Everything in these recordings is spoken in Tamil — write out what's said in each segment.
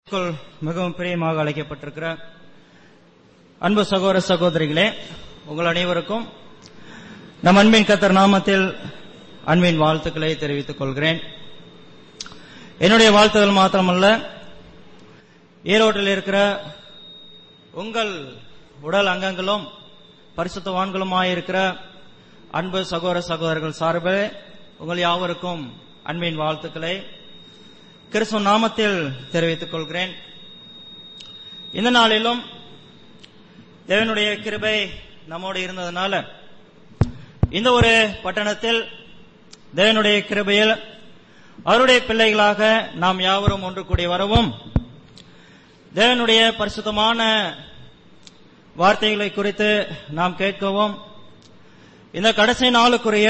க்குள் மிகவும் பிரியமாக அழைக்கப்பட்டிருக்கிற அன்பு சகோதர சகோதரிகளே உங்கள் அனைவருக்கும் நம் அன்பின் கத்தர் நாமத்தில் அன்பின் வாழ்த்துக்களை தெரிவித்துக் கொள்கிறேன் என்னுடைய வாழ்த்துதல் மாத்திரமல்ல ஈரோட்டில் இருக்கிற உங்கள் உடல் அங்கங்களும் பரிசுத்தவான்களுமாயிருக்கிற அன்பு சகோதர சகோதரர்கள் சார்பில் உங்கள் யாவருக்கும் அன்பின் வாழ்த்துக்களை கிறிஸ்துவ நாமத்தில் தெரிவித்துக் கொள்கிறேன் இந்த நாளிலும் தேவனுடைய கிருபை நம்மோடு இருந்ததுனால இந்த ஒரு பட்டணத்தில் தேவனுடைய கிருபையில் அவருடைய பிள்ளைகளாக நாம் யாவரும் ஒன்று கூடி வரவும் தேவனுடைய பரிசுத்தமான வார்த்தைகளை குறித்து நாம் கேட்கவும் இந்த கடைசி நாளுக்குரிய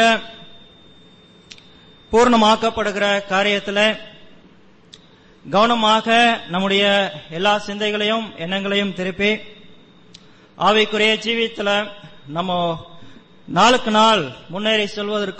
பூர்ணமாக்கப்படுகிற காரியத்தில் கவனமாக நம்முடைய எல்லா சிந்தைகளையும் எண்ணங்களையும் திருப்பி ஆவிக்குரிய ஜீவியத்தில் நம்ம நாளுக்கு நாள் முன்னேறி செல்வதற்கும்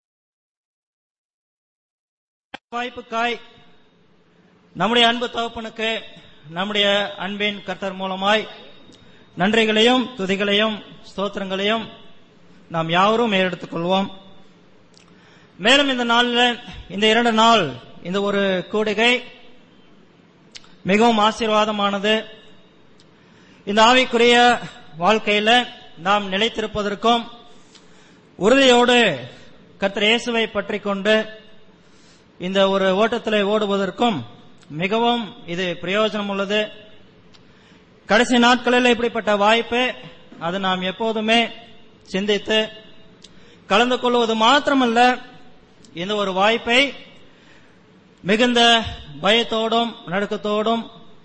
வாய்ப்புக்காய் நம்முடைய அன்பு தகப்பனுக்கு நம்முடைய அன்பின் கர்த்தர் மூலமாய் நன்றிகளையும் துதிகளையும் ஸ்தோத்திரங்களையும் நாம் யாவரும் ஏறெடுத்துக் கொள்வோம் மேலும் இந்த நாளில் இந்த இரண்டு நாள் இந்த ஒரு கூடுகை மிகவும் ஆசீர்வாதமானது இந்த ஆவிக்குரிய வாழ்க்கையில நாம் நிலைத்திருப்பதற்கும் உறுதியோடு கர்த்தர் இயேசுவை பற்றி கொண்டு இந்த ஒரு ஓட்டத்தில் ஓடுவதற்கும் மிகவும் இது பிரயோஜனம் உள்ளது கடைசி நாட்களில் இப்படிப்பட்ட வாய்ப்பு அது நாம் எப்போதுமே சிந்தித்து கலந்து கொள்வது மாத்திரமல்ல இந்த ஒரு வாய்ப்பை மிகுந்த பயத்தோடும் நடுக்கத்தோடும்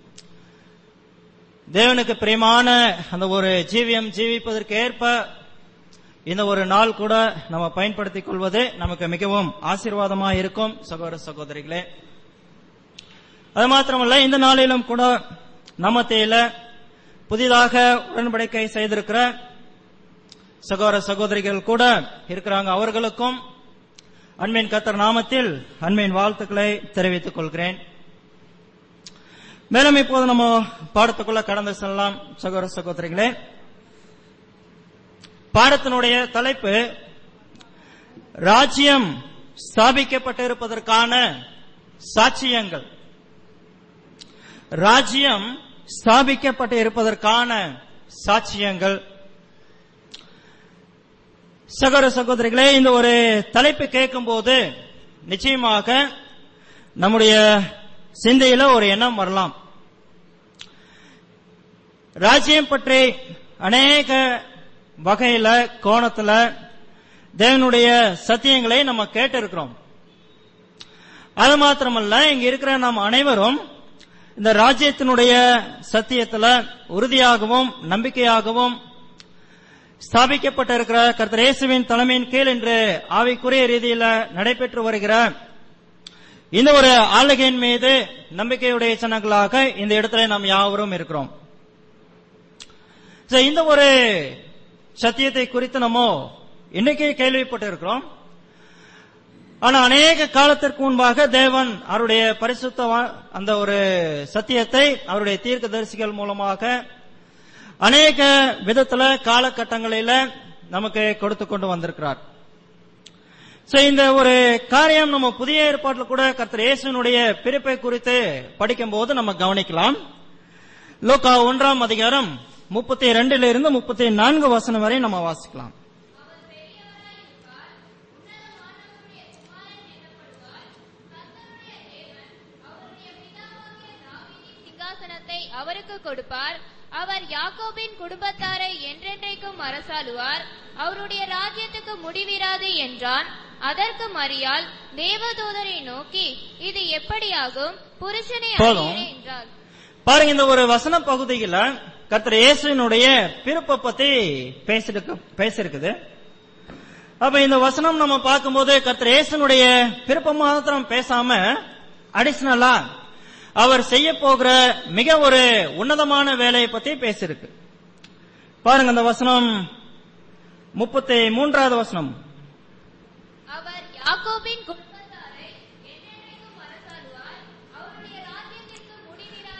தேவனுக்கு பிரியமான அந்த ஒரு ஜீவியம் ஜீவிப்பதற்கு ஏற்ப இந்த ஒரு நாள் கூட நம்ம பயன்படுத்திக் கொள்வது நமக்கு மிகவும் ஆசீர்வாதமா இருக்கும் சகோதர சகோதரிகளே அது மாத்திரமல்ல இந்த நாளிலும் கூட நம்மத்தையில புதிதாக உடன்படிக்கை செய்திருக்கிற சகோதர சகோதரிகள் கூட இருக்கிறாங்க அவர்களுக்கும் அன்பின் கத்தர் நாமத்தில் அன்பின் வாழ்த்துக்களை தெரிவித்துக் கொள்கிறேன் மேலும் இப்போது நம்ம பாடத்துக்குள்ள கடந்து செல்லலாம் சகோதர சகோதரிகளே பாடத்தினுடைய தலைப்பு ராஜ்யம் ஸ்தாபிக்கப்பட்டிருப்பதற்கான சாட்சியங்கள் ராஜ்யம் ஸ்தாபிக்கப்பட்டு இருப்பதற்கான சாட்சியங்கள் சகோதர சகோதரிகளே இந்த ஒரு தலைப்பு கேட்கும் போது நிச்சயமாக நம்முடைய சிந்தையில ஒரு எண்ணம் வரலாம் ராஜ்யம் பற்றி அநேக வகையில கோணத்துல தேவனுடைய சத்தியங்களை நம்ம கேட்டு இருக்கிறோம் அது மாத்திரமல்ல இங்க இருக்கிற நாம் அனைவரும் இந்த ராஜ்யத்தினுடைய சத்தியத்துல உறுதியாகவும் நம்பிக்கையாகவும் ஸ்தாபிக்கப்பட்டிருக்கிற கர்த்தர் இயேசுவின் தலைமையின் கீழ் என்று ஆவிக்குரிய ரீதியில நடைபெற்று வருகிற இந்த ஒரு ஆளுகையின் மீது நம்பிக்கையுடைய சனங்களாக இந்த இடத்துல நாம் யாவரும் இருக்கிறோம் இந்த ஒரு சத்தியத்தை குறித்து நம்ம இன்னைக்கு கேள்விப்பட்டு இருக்கிறோம் ஆனா அநேக காலத்திற்கு முன்பாக தேவன் அவருடைய பரிசுத்த அந்த ஒரு சத்தியத்தை அவருடைய தீர்க்க தரிசிகள் மூலமாக அநேக விதத்துல காலகட்டங்களில நமக்கு கொடுத்து கொண்டு வந்திருக்கிறார் சோ இந்த ஒரு காரியம் நம்ம புதிய ஏற்பாட்டில் கூட கர்த்தர் இயேசுனுடைய பிறப்பை குறித்து படிக்கும் போது நம்ம கவனிக்கலாம் லோகா ஒன்றாம் அதிகாரம் முப்பத்தி ரெண்டுல இருந்து முப்பத்தி நான்கு வசனம் வரை நம்ம வாசிக்கலாம் சிங்காசனத்தை அவருக்கு கொடுப்பார் அவர் யாக்கோபின் குடும்பத்தாரை என்றென்றைக்கும் அரசாளுவார் அவருடைய ராஜ்யத்துக்கு முடிவிராது என்றான் அதற்கு மரியாள் தேவதூதரை நோக்கி இது எப்படியாகும் புருஷனை போதும். அறியேன் என்றார் பாருங்க இந்த ஒரு வசன பகுதியில கர்த்தர் இயேசுனுடைய பிறப்பை பத்தி பேசிருக்கு பேசிருக்குது அப்ப இந்த வசனம் நம்ம பார்க்கும்போது கர்த்தர் இயேசுனுடைய பிறப்பை மாத்திரம் பேசாம அடிஷனலா அவர் செய்ய போகிற மிக ஒரு உன்னதமான வேலையை பத்தி பேசியிருக்கு பாருங்க அந்த வசனம் முப்பத்தி மூன்றாவது வசனம் அவர் யாக்கோபின் குடும்பத்தாரை என்றென்றைக்கும் அரசாளுவார் அவருடைய ராஜ்யத்திற்கு முடிவிராது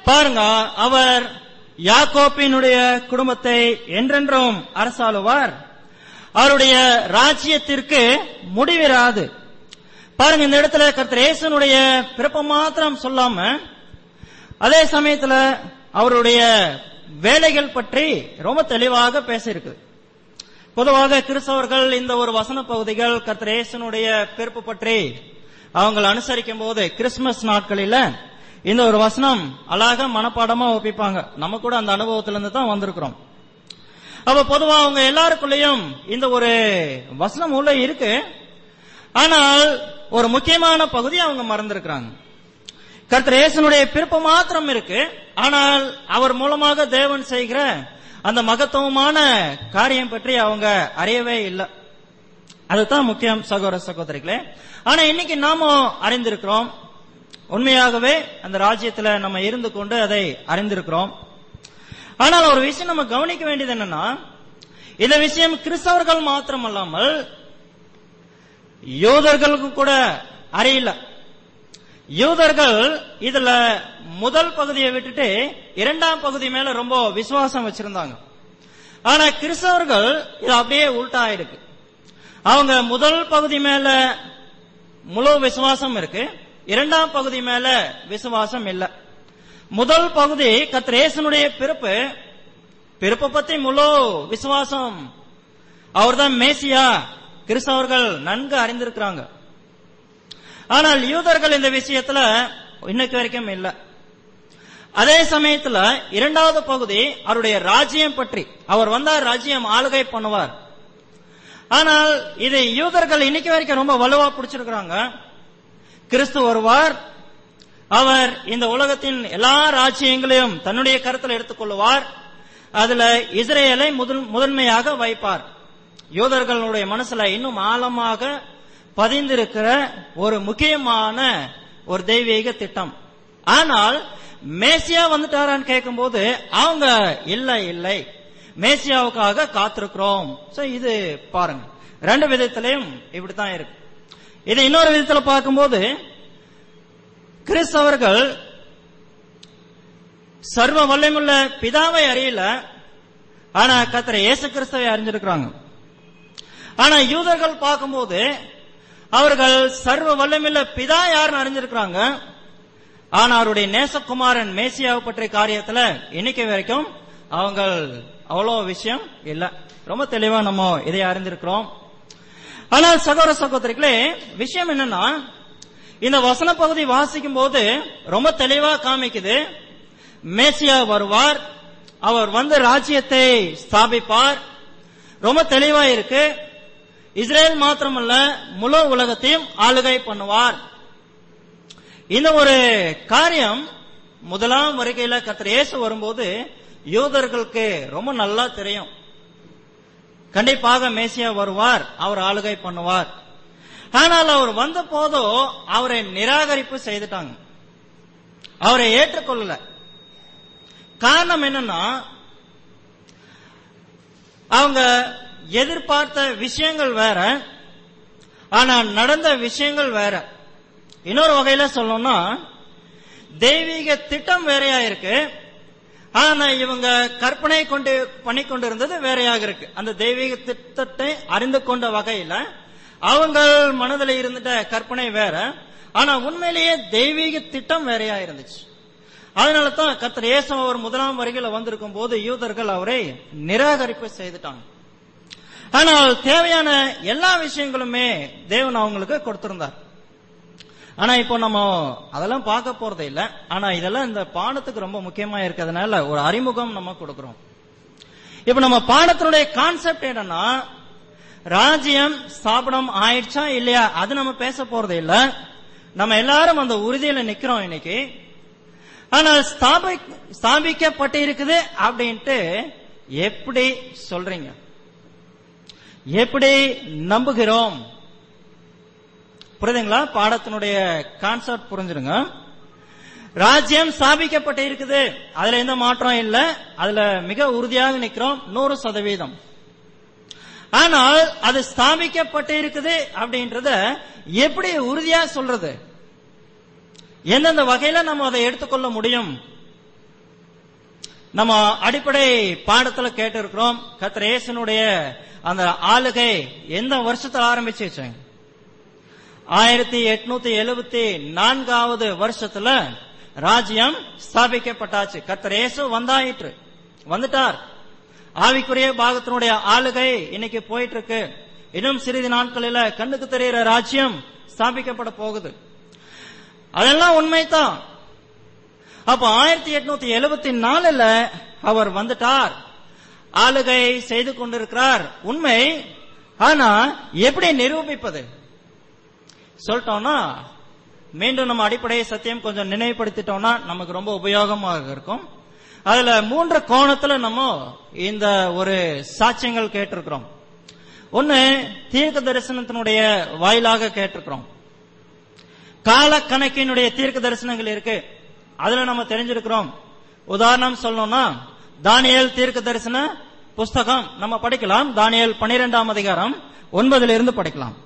பாருங்க அவர் யாக்கோப்பினுடைய குடும்பத்தை என்றென்றும் அரசாளுவார் அவருடைய ராஜ்யத்திற்கு முடிவிராது பாருங்க இந்த இடத்துல கர்த்தர் இயேசுனுடைய பிறப்ப மாத்திரம் சொல்லாம அதே சமயத்துல அவருடைய வேலைகள் பற்றி ரொம்ப தெளிவாக பேசியிருக்கு பொதுவாக கிறிஸ்தவர்கள் இந்த ஒரு வசன பகுதிகள் கர்த்தர் இயேசுனுடைய பிறப்பு பற்றி அவங்க அனுசரிக்கும் போது கிறிஸ்துமஸ் நாட்களில இந்த ஒரு வசனம் அழகா மனப்பாடமா ஒப்பிப்பாங்க நம்ம கூட அந்த அனுபவத்துல இருந்து தான் வந்திருக்கிறோம் அப்ப பொதுவா அவங்க எல்லாருக்குள்ளயும் இந்த ஒரு வசனம் உள்ள இருக்கு ஆனால் ஒரு முக்கியமான பகுதி அவங்க மறந்திருக்கிறாங்க கர்த்தர் இயேசுனுடைய பிறப்பு மாத்திரம் இருக்கு ஆனால் அவர் மூலமாக தேவன் செய்கிற அந்த மகத்துவமான காரியம் பற்றி அவங்க அறியவே இல்லை அதுதான் முக்கியம் சகோதர சகோதரிகளே ஆனா இன்னைக்கு நாம அறிந்திருக்கிறோம் உண்மையாகவே அந்த ராஜ்யத்துல நம்ம இருந்து கொண்டு அதை அறிந்திருக்கிறோம் ஆனால் ஒரு விஷயம் நம்ம கவனிக்க வேண்டியது என்னன்னா இந்த விஷயம் கிறிஸ்தவர்கள் மாத்திரம் அல்லாமல் யூதர்களுக்கு கூட அறியல யூதர்கள் இதுல முதல் பகுதியை விட்டுட்டு இரண்டாம் பகுதி மேல ரொம்ப விசுவாசம் வச்சிருந்தாங்க ஆனா கிறிஸ்தவர்கள் இது அப்படியே உல்டா இருக்கு அவங்க முதல் பகுதி மேல முழு விசுவாசம் இருக்கு இரண்டாம் பகுதி மேல விசுவாசம் இல்ல முதல் பகுதி கத்ரேசனுடைய பிறப்பு பிறப்பை பத்தி முழு விசுவாசம் அவர்தான் மேசியா கிறிஸ்தவர்கள் நன்கு அறிந்திருக்கிறாங்க ஆனால் யூதர்கள் இந்த விஷயத்துல இன்னைக்கு வரைக்கும் இல்ல அதே சமயத்துல இரண்டாவது பகுதி அவருடைய ராஜ்யம் பற்றி அவர் வந்தார் ராஜ்யம் ஆளுகை பண்ணுவார் ஆனால் இது யூதர்கள் இன்னைக்கு வரைக்கும் ரொம்ப வலுவா பிடிச்சிருக்கிறாங்க கிறிஸ்து வருவார் அவர் இந்த உலகத்தின் எல்லா ராஜ்யங்களையும் தன்னுடைய கருத்தில் எடுத்துக்கொள்வார் அதுல இஸ்ரேலை முதல் முதன்மையாக வைப்பார் யூதர்களுடைய மனசுல இன்னும் ஆழமாக பதிந்திருக்கிற ஒரு முக்கியமான ஒரு தெய்வீக திட்டம் ஆனால் மேசியா வந்துட்டாரான்னு கேட்கும்போது அவங்க இல்ல இல்லை மேசியாவுக்காக காத்திருக்கிறோம் சோ இது பாருங்க ரெண்டு விதத்திலையும் இப்படித்தான் இருக்கு இது இன்னொரு விதத்துல பார்க்கும்போது கிறிஸ்தவர்கள் சர்வ வல்லமுள்ள பிதாவை அறியல ஆனா கத்திர இயேசு கிறிஸ்தவை அறிஞ்சிருக்கிறாங்க ஆனா யூதர்கள் பார்க்கும்போது அவர்கள் சர்வ வல்லமுள்ள பிதா யாருன்னு அறிஞ்சிருக்கிறாங்க ஆனா அவருடைய நேசகுமாரன் மேசியாவை பற்றிய காரியத்துல இன்னைக்கு வரைக்கும் அவங்க அவ்வளோ விஷயம் இல்ல ரொம்ப தெளிவா நம்ம இதை அறிந்திருக்கிறோம் ஆனால் சகோதர சகோதரிகளே விஷயம் என்னன்னா இந்த வசன பகுதி வாசிக்கும் போது ரொம்ப தெளிவா காமிக்குது மேசியா வருவார் அவர் வந்து ராஜ்யத்தை ஸ்தாபிப்பார் ரொம்ப தெளிவா இருக்கு இஸ்ரேல் மாத்திரமல்ல முழு உலகத்தையும் ஆளுகை பண்ணுவார் இந்த ஒரு காரியம் முதலாம் வருகையில கத்திர இயேசு வரும்போது யூதர்களுக்கு ரொம்ப நல்லா தெரியும் கண்டிப்பாக மேசியா வருவார் அவர் ஆளுகை பண்ணுவார் ஆனால் அவர் வந்த போதோ அவரை நிராகரிப்பு செய்துட்டாங்க அவரை ஏற்றுக்கொள்ளல காரணம் என்னன்னா அவங்க எதிர்பார்த்த விஷயங்கள் வேற ஆனா நடந்த விஷயங்கள் வேற இன்னொரு வகையில சொல்லணும்னா தெய்வீக திட்டம் வேறையா இருக்கு ஆனா இவங்க கற்பனை கொண்டு பண்ணி கொண்டிருந்தது வேறையாக இருக்கு அந்த தெய்வீக திட்டத்தை அறிந்து கொண்ட வகையில அவங்க மனதில் இருந்துட்ட கற்பனை வேற ஆனா உண்மையிலேயே தெய்வீக திட்டம் வேறையா இருந்துச்சு அதனால தான் கத்திர இயேசு அவர் முதலாம் வருகையில வந்திருக்கும் போது யூதர்கள் அவரை நிராகரிப்பு செய்துட்டாங்க ஆனால் தேவையான எல்லா விஷயங்களுமே தேவன் அவங்களுக்கு கொடுத்திருந்தார் ஆனா இப்போ நம்ம அதெல்லாம் பார்க்க போறது இல்ல ஆனா இதெல்லாம் இந்த பாடத்துக்கு ரொம்ப முக்கியமா இருக்கிறதுனால ஒரு அறிமுகம் நம்ம கொடுக்கிறோம் இப்ப நம்ம பாடத்தினுடைய கான்செப்ட் என்னன்னா ராஜ்யம் ஸ்தாபனம் ஆயிடுச்சா இல்லையா அது நம்ம பேச போறது இல்ல நம்ம எல்லாரும் அந்த உறுதியில நிக்கிறோம் இன்னைக்கு ஆனால் ஸ்தாபி ஸ்தாபிக்கப்பட்டு இருக்குது அப்படின்ட்டு எப்படி சொல்றீங்க எப்படி நம்புகிறோம் புரியுதுங்களா பாடத்தினுடைய கான்செப்ட் புரிஞ்சிருங்க ராஜ்யம் ஸ்தாபிக்கப்பட்டு இருக்குது அதுல எந்த மாற்றம் இல்ல அதுல மிக உறுதியாக நிக்கிறோம் நூறு சதவீதம் ஆனால் அது ஸ்தாபிக்கப்பட்டு இருக்குது அப்படின்றத எப்படி உறுதியா சொல்றது எந்தெந்த வகையில நம்ம அதை எடுத்துக்கொள்ள முடியும் நம்ம அடிப்படை பாடத்துல கேட்டு இருக்கிறோம் கர்த்தர் இயேசுனுடைய அந்த ஆளுகை எந்த வருஷத்துல ஆரம்பிச்சிச்சு ஆயிரத்தி எட்நூத்தி எழுபத்தி நான்காவது வருஷத்துல ராஜ்யம் ஸ்தாபிக்கப்பட்டாச்சு கர்த்தர் இயேசு வந்தாயிற்று வந்துட்டார் ஆவிக்குரிய பாகத்தினுடைய ஆளுகை இன்னைக்கு போயிட்டு இருக்கு இன்னும் சிறிது நாட்களில கண்ணுக்கு தெரிகிற ராஜ்யம் ஸ்தாபிக்கப்பட போகுது அதெல்லாம் உண்மைதான் அப்ப ஆயிரத்தி எட்நூத்தி எழுபத்தி நாலுல அவர் வந்துட்டார் ஆளுகை செய்து கொண்டிருக்கிறார் உண்மை ஆனா எப்படி நிரூபிப்பது சொல்லிட்டோம்னா மீண்டும் நம்ம அடிப்படை சத்தியம் கொஞ்சம் நினைவுபடுத்திட்டோம்னா நமக்கு ரொம்ப உபயோகமாக இருக்கும் அதுல மூன்று கோணத்துல நம்ம இந்த ஒரு சாட்சியங்கள் கேட்டிருக்கிறோம் ஒன்னு தீர்க்க தரிசனத்தினுடைய வாயிலாக கேட்டிருக்கிறோம் கால கணக்கினுடைய தீர்க்க தரிசனங்கள் இருக்கு அதுல நம்ம தெரிஞ்சிருக்கிறோம் உதாரணம் சொல்லணும்னா தானியல் தீர்க்க தரிசன புஸ்தகம் நம்ம படிக்கலாம் தானியல் பனிரெண்டாம் அதிகாரம் ஒன்பதுல இருந்து படிக்கலாம்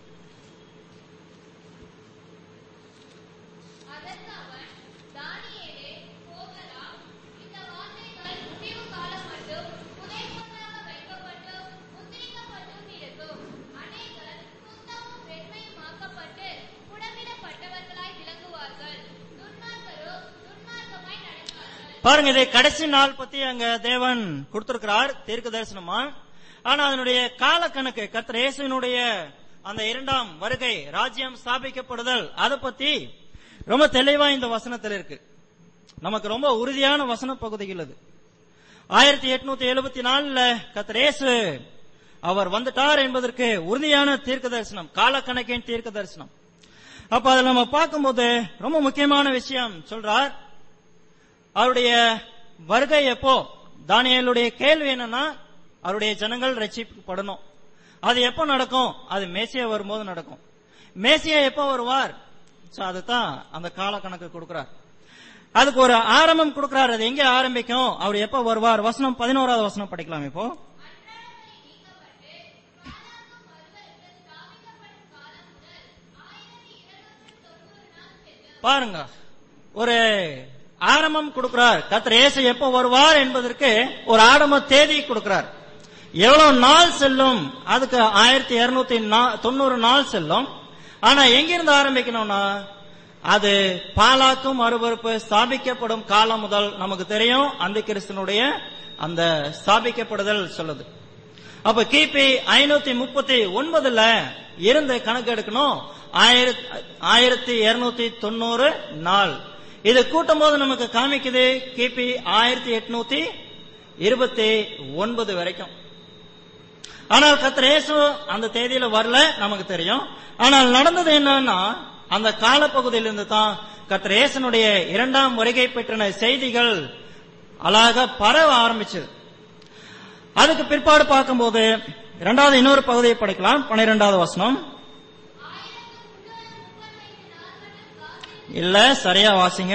அதற்கு அவன், தானியேலே, போகலாம். இந்த வார்த்தைகள் முடிவு காலம் மட்டும் புதைகுழியாக வைக்கப்பட்டும், முத்திரிக்கப்பட்டும் இருக்கும். அநேகர் சுத்தமும் வெண்மையுமாக்கப்பட்டு, புடமிடப்பட்டவர்களாய் விளங்குவார்கள். துன்மார்க்கரோ துன்மார்க்கமாய் நடப்பார்கள். பாருங்க இதை கடைசி நாள் பத்தி அங்க தேவன் கொடுத்திருக்கிறார் தீர்க்க தரிசனமா ஆனா அதனுடைய கால கணக்கு கர்த்தர் இயேசுவினுடைய அந்த இரண்டாம் வருகை ராஜ்யம் ஸ்தாபிக்கப்படுதல் அதை பத்தி ரொம்ப தெளிவா இந்த வசனத்தில் இருக்கு நமக்கு ரொம்ப உறுதியான வசன பகுதிகள் அது ஆயிரத்தி எட்நூத்தி எழுபத்தி நாலுல கர்த்தர் இயேசு அவர் வந்துட்டார் என்பதற்கு உறுதியான தீர்க்க தரிசனம் காலக்கணக்கின் தீர்க்க தரிசனம் அப்ப அதுல நம்ம பார்க்கும்போது ரொம்ப முக்கியமான விஷயம் சொல்றார் அவருடைய வருகை எப்போ தானியேலுடைய கேள்வி என்னன்னா அவருடைய ஜனங்கள் ரட்சிக்கப்படணும் அது எப்போ நடக்கும் அது மேசியா வரும்போது நடக்கும் மேசியா எப்போ வருவார் சோ அதுதான் அந்த கால கணக்கு கொடுக்கிறார் அதுக்கு ஒரு ஆரம்பம் கொடுக்கிறார் அது எங்க ஆரம்பிக்கும் அவர் எப்போ வருவார் வசனம் பதினோராவது வசனம் படிக்கலாம் இப்போ அன்றாடங்களை நீக்கப்பட்டு, பாலாக்கும் ஒருவருக்கு ஸ்தாபிக்கப்படும் காலம் முதல் ஆயிரத்தி இருநூற்று தொண்ணூறு நாள் செல்லும். பாருங்க ஒரு ஆரம்பம் கொடுக்கிறார் கர்த்தர் இயேசு எப்போ வருவார் என்பதற்கு ஒரு ஆரம்ப தேதி கொடுக்கிறார் எவ்வளவு நாள் செல்லும் அதுக்கு ஆயிரத்தி இருநூத்தி தொண்ணூறு நாள் செல்லும் ஆனா எங்கிருந்து ஆரம்பிக்கணும்னா அது பாலாக்கும் மறுபறுப்பு ஸ்தாபிக்கப்படும் காலம் முதல் நமக்கு தெரியும் அந்த கிறிஸ்தனுடைய அந்த ஸ்தாபிக்கப்படுதல் சொல்லுது அப்ப கிபி ஐநூத்தி முப்பத்தி ஒன்பதுல இருந்து கணக்கு எடுக்கணும் ஆயிரத்தி ஆயிரத்தி இருநூத்தி தொண்ணூறு நாள் இது கூட்டும் போது நமக்கு காமிக்குது கிபி ஆயிரத்தி எட்நூத்தி இருபத்தி ஒன்பது வரைக்கும் ஆனால் கர்த்தர் இயேசு அந்த தேதியில வரல நமக்கு தெரியும் ஆனால் நடந்தது என்னன்னா அந்த காலப்பகுதியிலிருந்து தான் கர்த்தர் இயேசுனுடைய இரண்டாம் வருகை பெற்றின செய்திகள் அழகாக பரவ ஆரம்பிச்சது அதுக்கு பிற்பாடு பார்க்கும்போது இரண்டாவது இன்னொரு பகுதியை படிக்கலாம் பன்னிரெண்டாவது வசனம் இல்ல சரியா வாசிங்க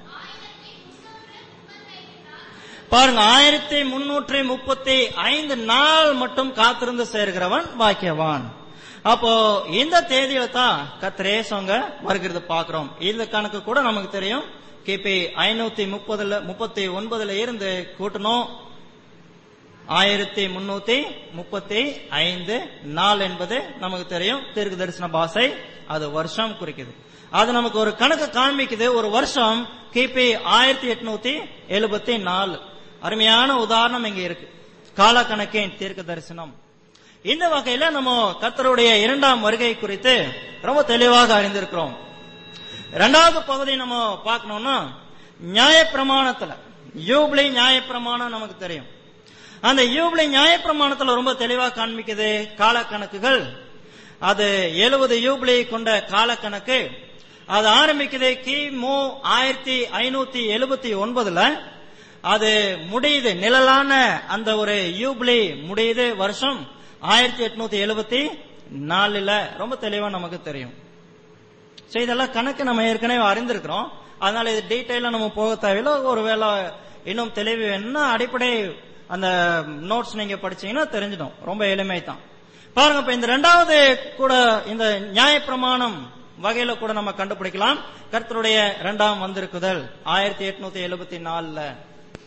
பாருங்க ஆயிரத்தி முன்னூற்றி முப்பத்தி ஐந்து நாள் மட்டும் காத்திருந்து சேர்கிறவன் பாக்கியவான் அப்போ இந்த தேதியில தான் கத்திரேசவங்க வருகிறது பாக்குறோம் இந்த கணக்கு கூட நமக்கு தெரியும் கிபி ஐநூத்தி முப்பதுல முப்பத்தி ஒன்பதுல இருந்து கூட்டணும் ஆயிரத்தி முன்னூத்தி முப்பத்தி ஐந்து நாள் என்பது நமக்கு தெரியும் தீர்க்க தரிசன பாசை அது வருஷம் குறிக்குது அது நமக்கு ஒரு கணக்கு காண்பிக்குது ஒரு வருஷம் கிபி ஆயிரத்தி எட்நூத்தி எழுபத்தி நாலு அருமையான உதாரணம் இங்க இருக்கு காலக்கணக்கின் தீர்க்க தரிசனம் இந்த வகையில நம்ம கத்தருடைய இரண்டாம் வருகை குறித்து ரொம்ப தெளிவாக அறிந்திருக்கிறோம் இரண்டாவது பகுதி நம்ம பார்க்கணும்னா நியாயப்பிரமாணத்துல யூப்ளி நியாயப்பிரமாணம் நமக்கு தெரியும் அந்த யூப்ளி நியாயப்பிரமாணத்துல ரொம்ப தெளிவா காண்பிக்குது காலக்கணக்குகள் அது எழுபது யூப்ளி கொண்ட காலக்கணக்கு அது ஆரம்பிக்குது கிமு ஆயிரத்தி ஐநூத்தி எழுபத்தி ஒன்பதுல அது முடியுது நிழலான அந்த ஒரு யூப்ளி முடியுது வருஷம் ஆயிரத்தி எட்நூத்தி எழுபத்தி நாலுல ரொம்ப தெளிவா நமக்கு தெரியும் சோ இதெல்லாம் கணக்கு நம்ம ஏற்கனவே அறிந்திருக்கிறோம் அதனால இது டீட்டெயிலா நம்ம போக தேவையில்ல ஒருவேளை இன்னும் தெளிவு வேணும்னா அடிப்படை அந்த நோட்ஸ் நீங்க படிச்சீங்கன்னா தெரிஞ்சிடும் ரொம்ப எளிமை தான் பாருங்க இப்ப இந்த ரெண்டாவது கூட இந்த நியாயப்பிரமாணம் வகையில கூட நம்ம கண்டுபிடிக்கலாம் கர்த்தருடைய இரண்டாம் வந்திருக்குதல் ஆயிரத்தி எட்நூத்தி எழுபத்தி நாலுல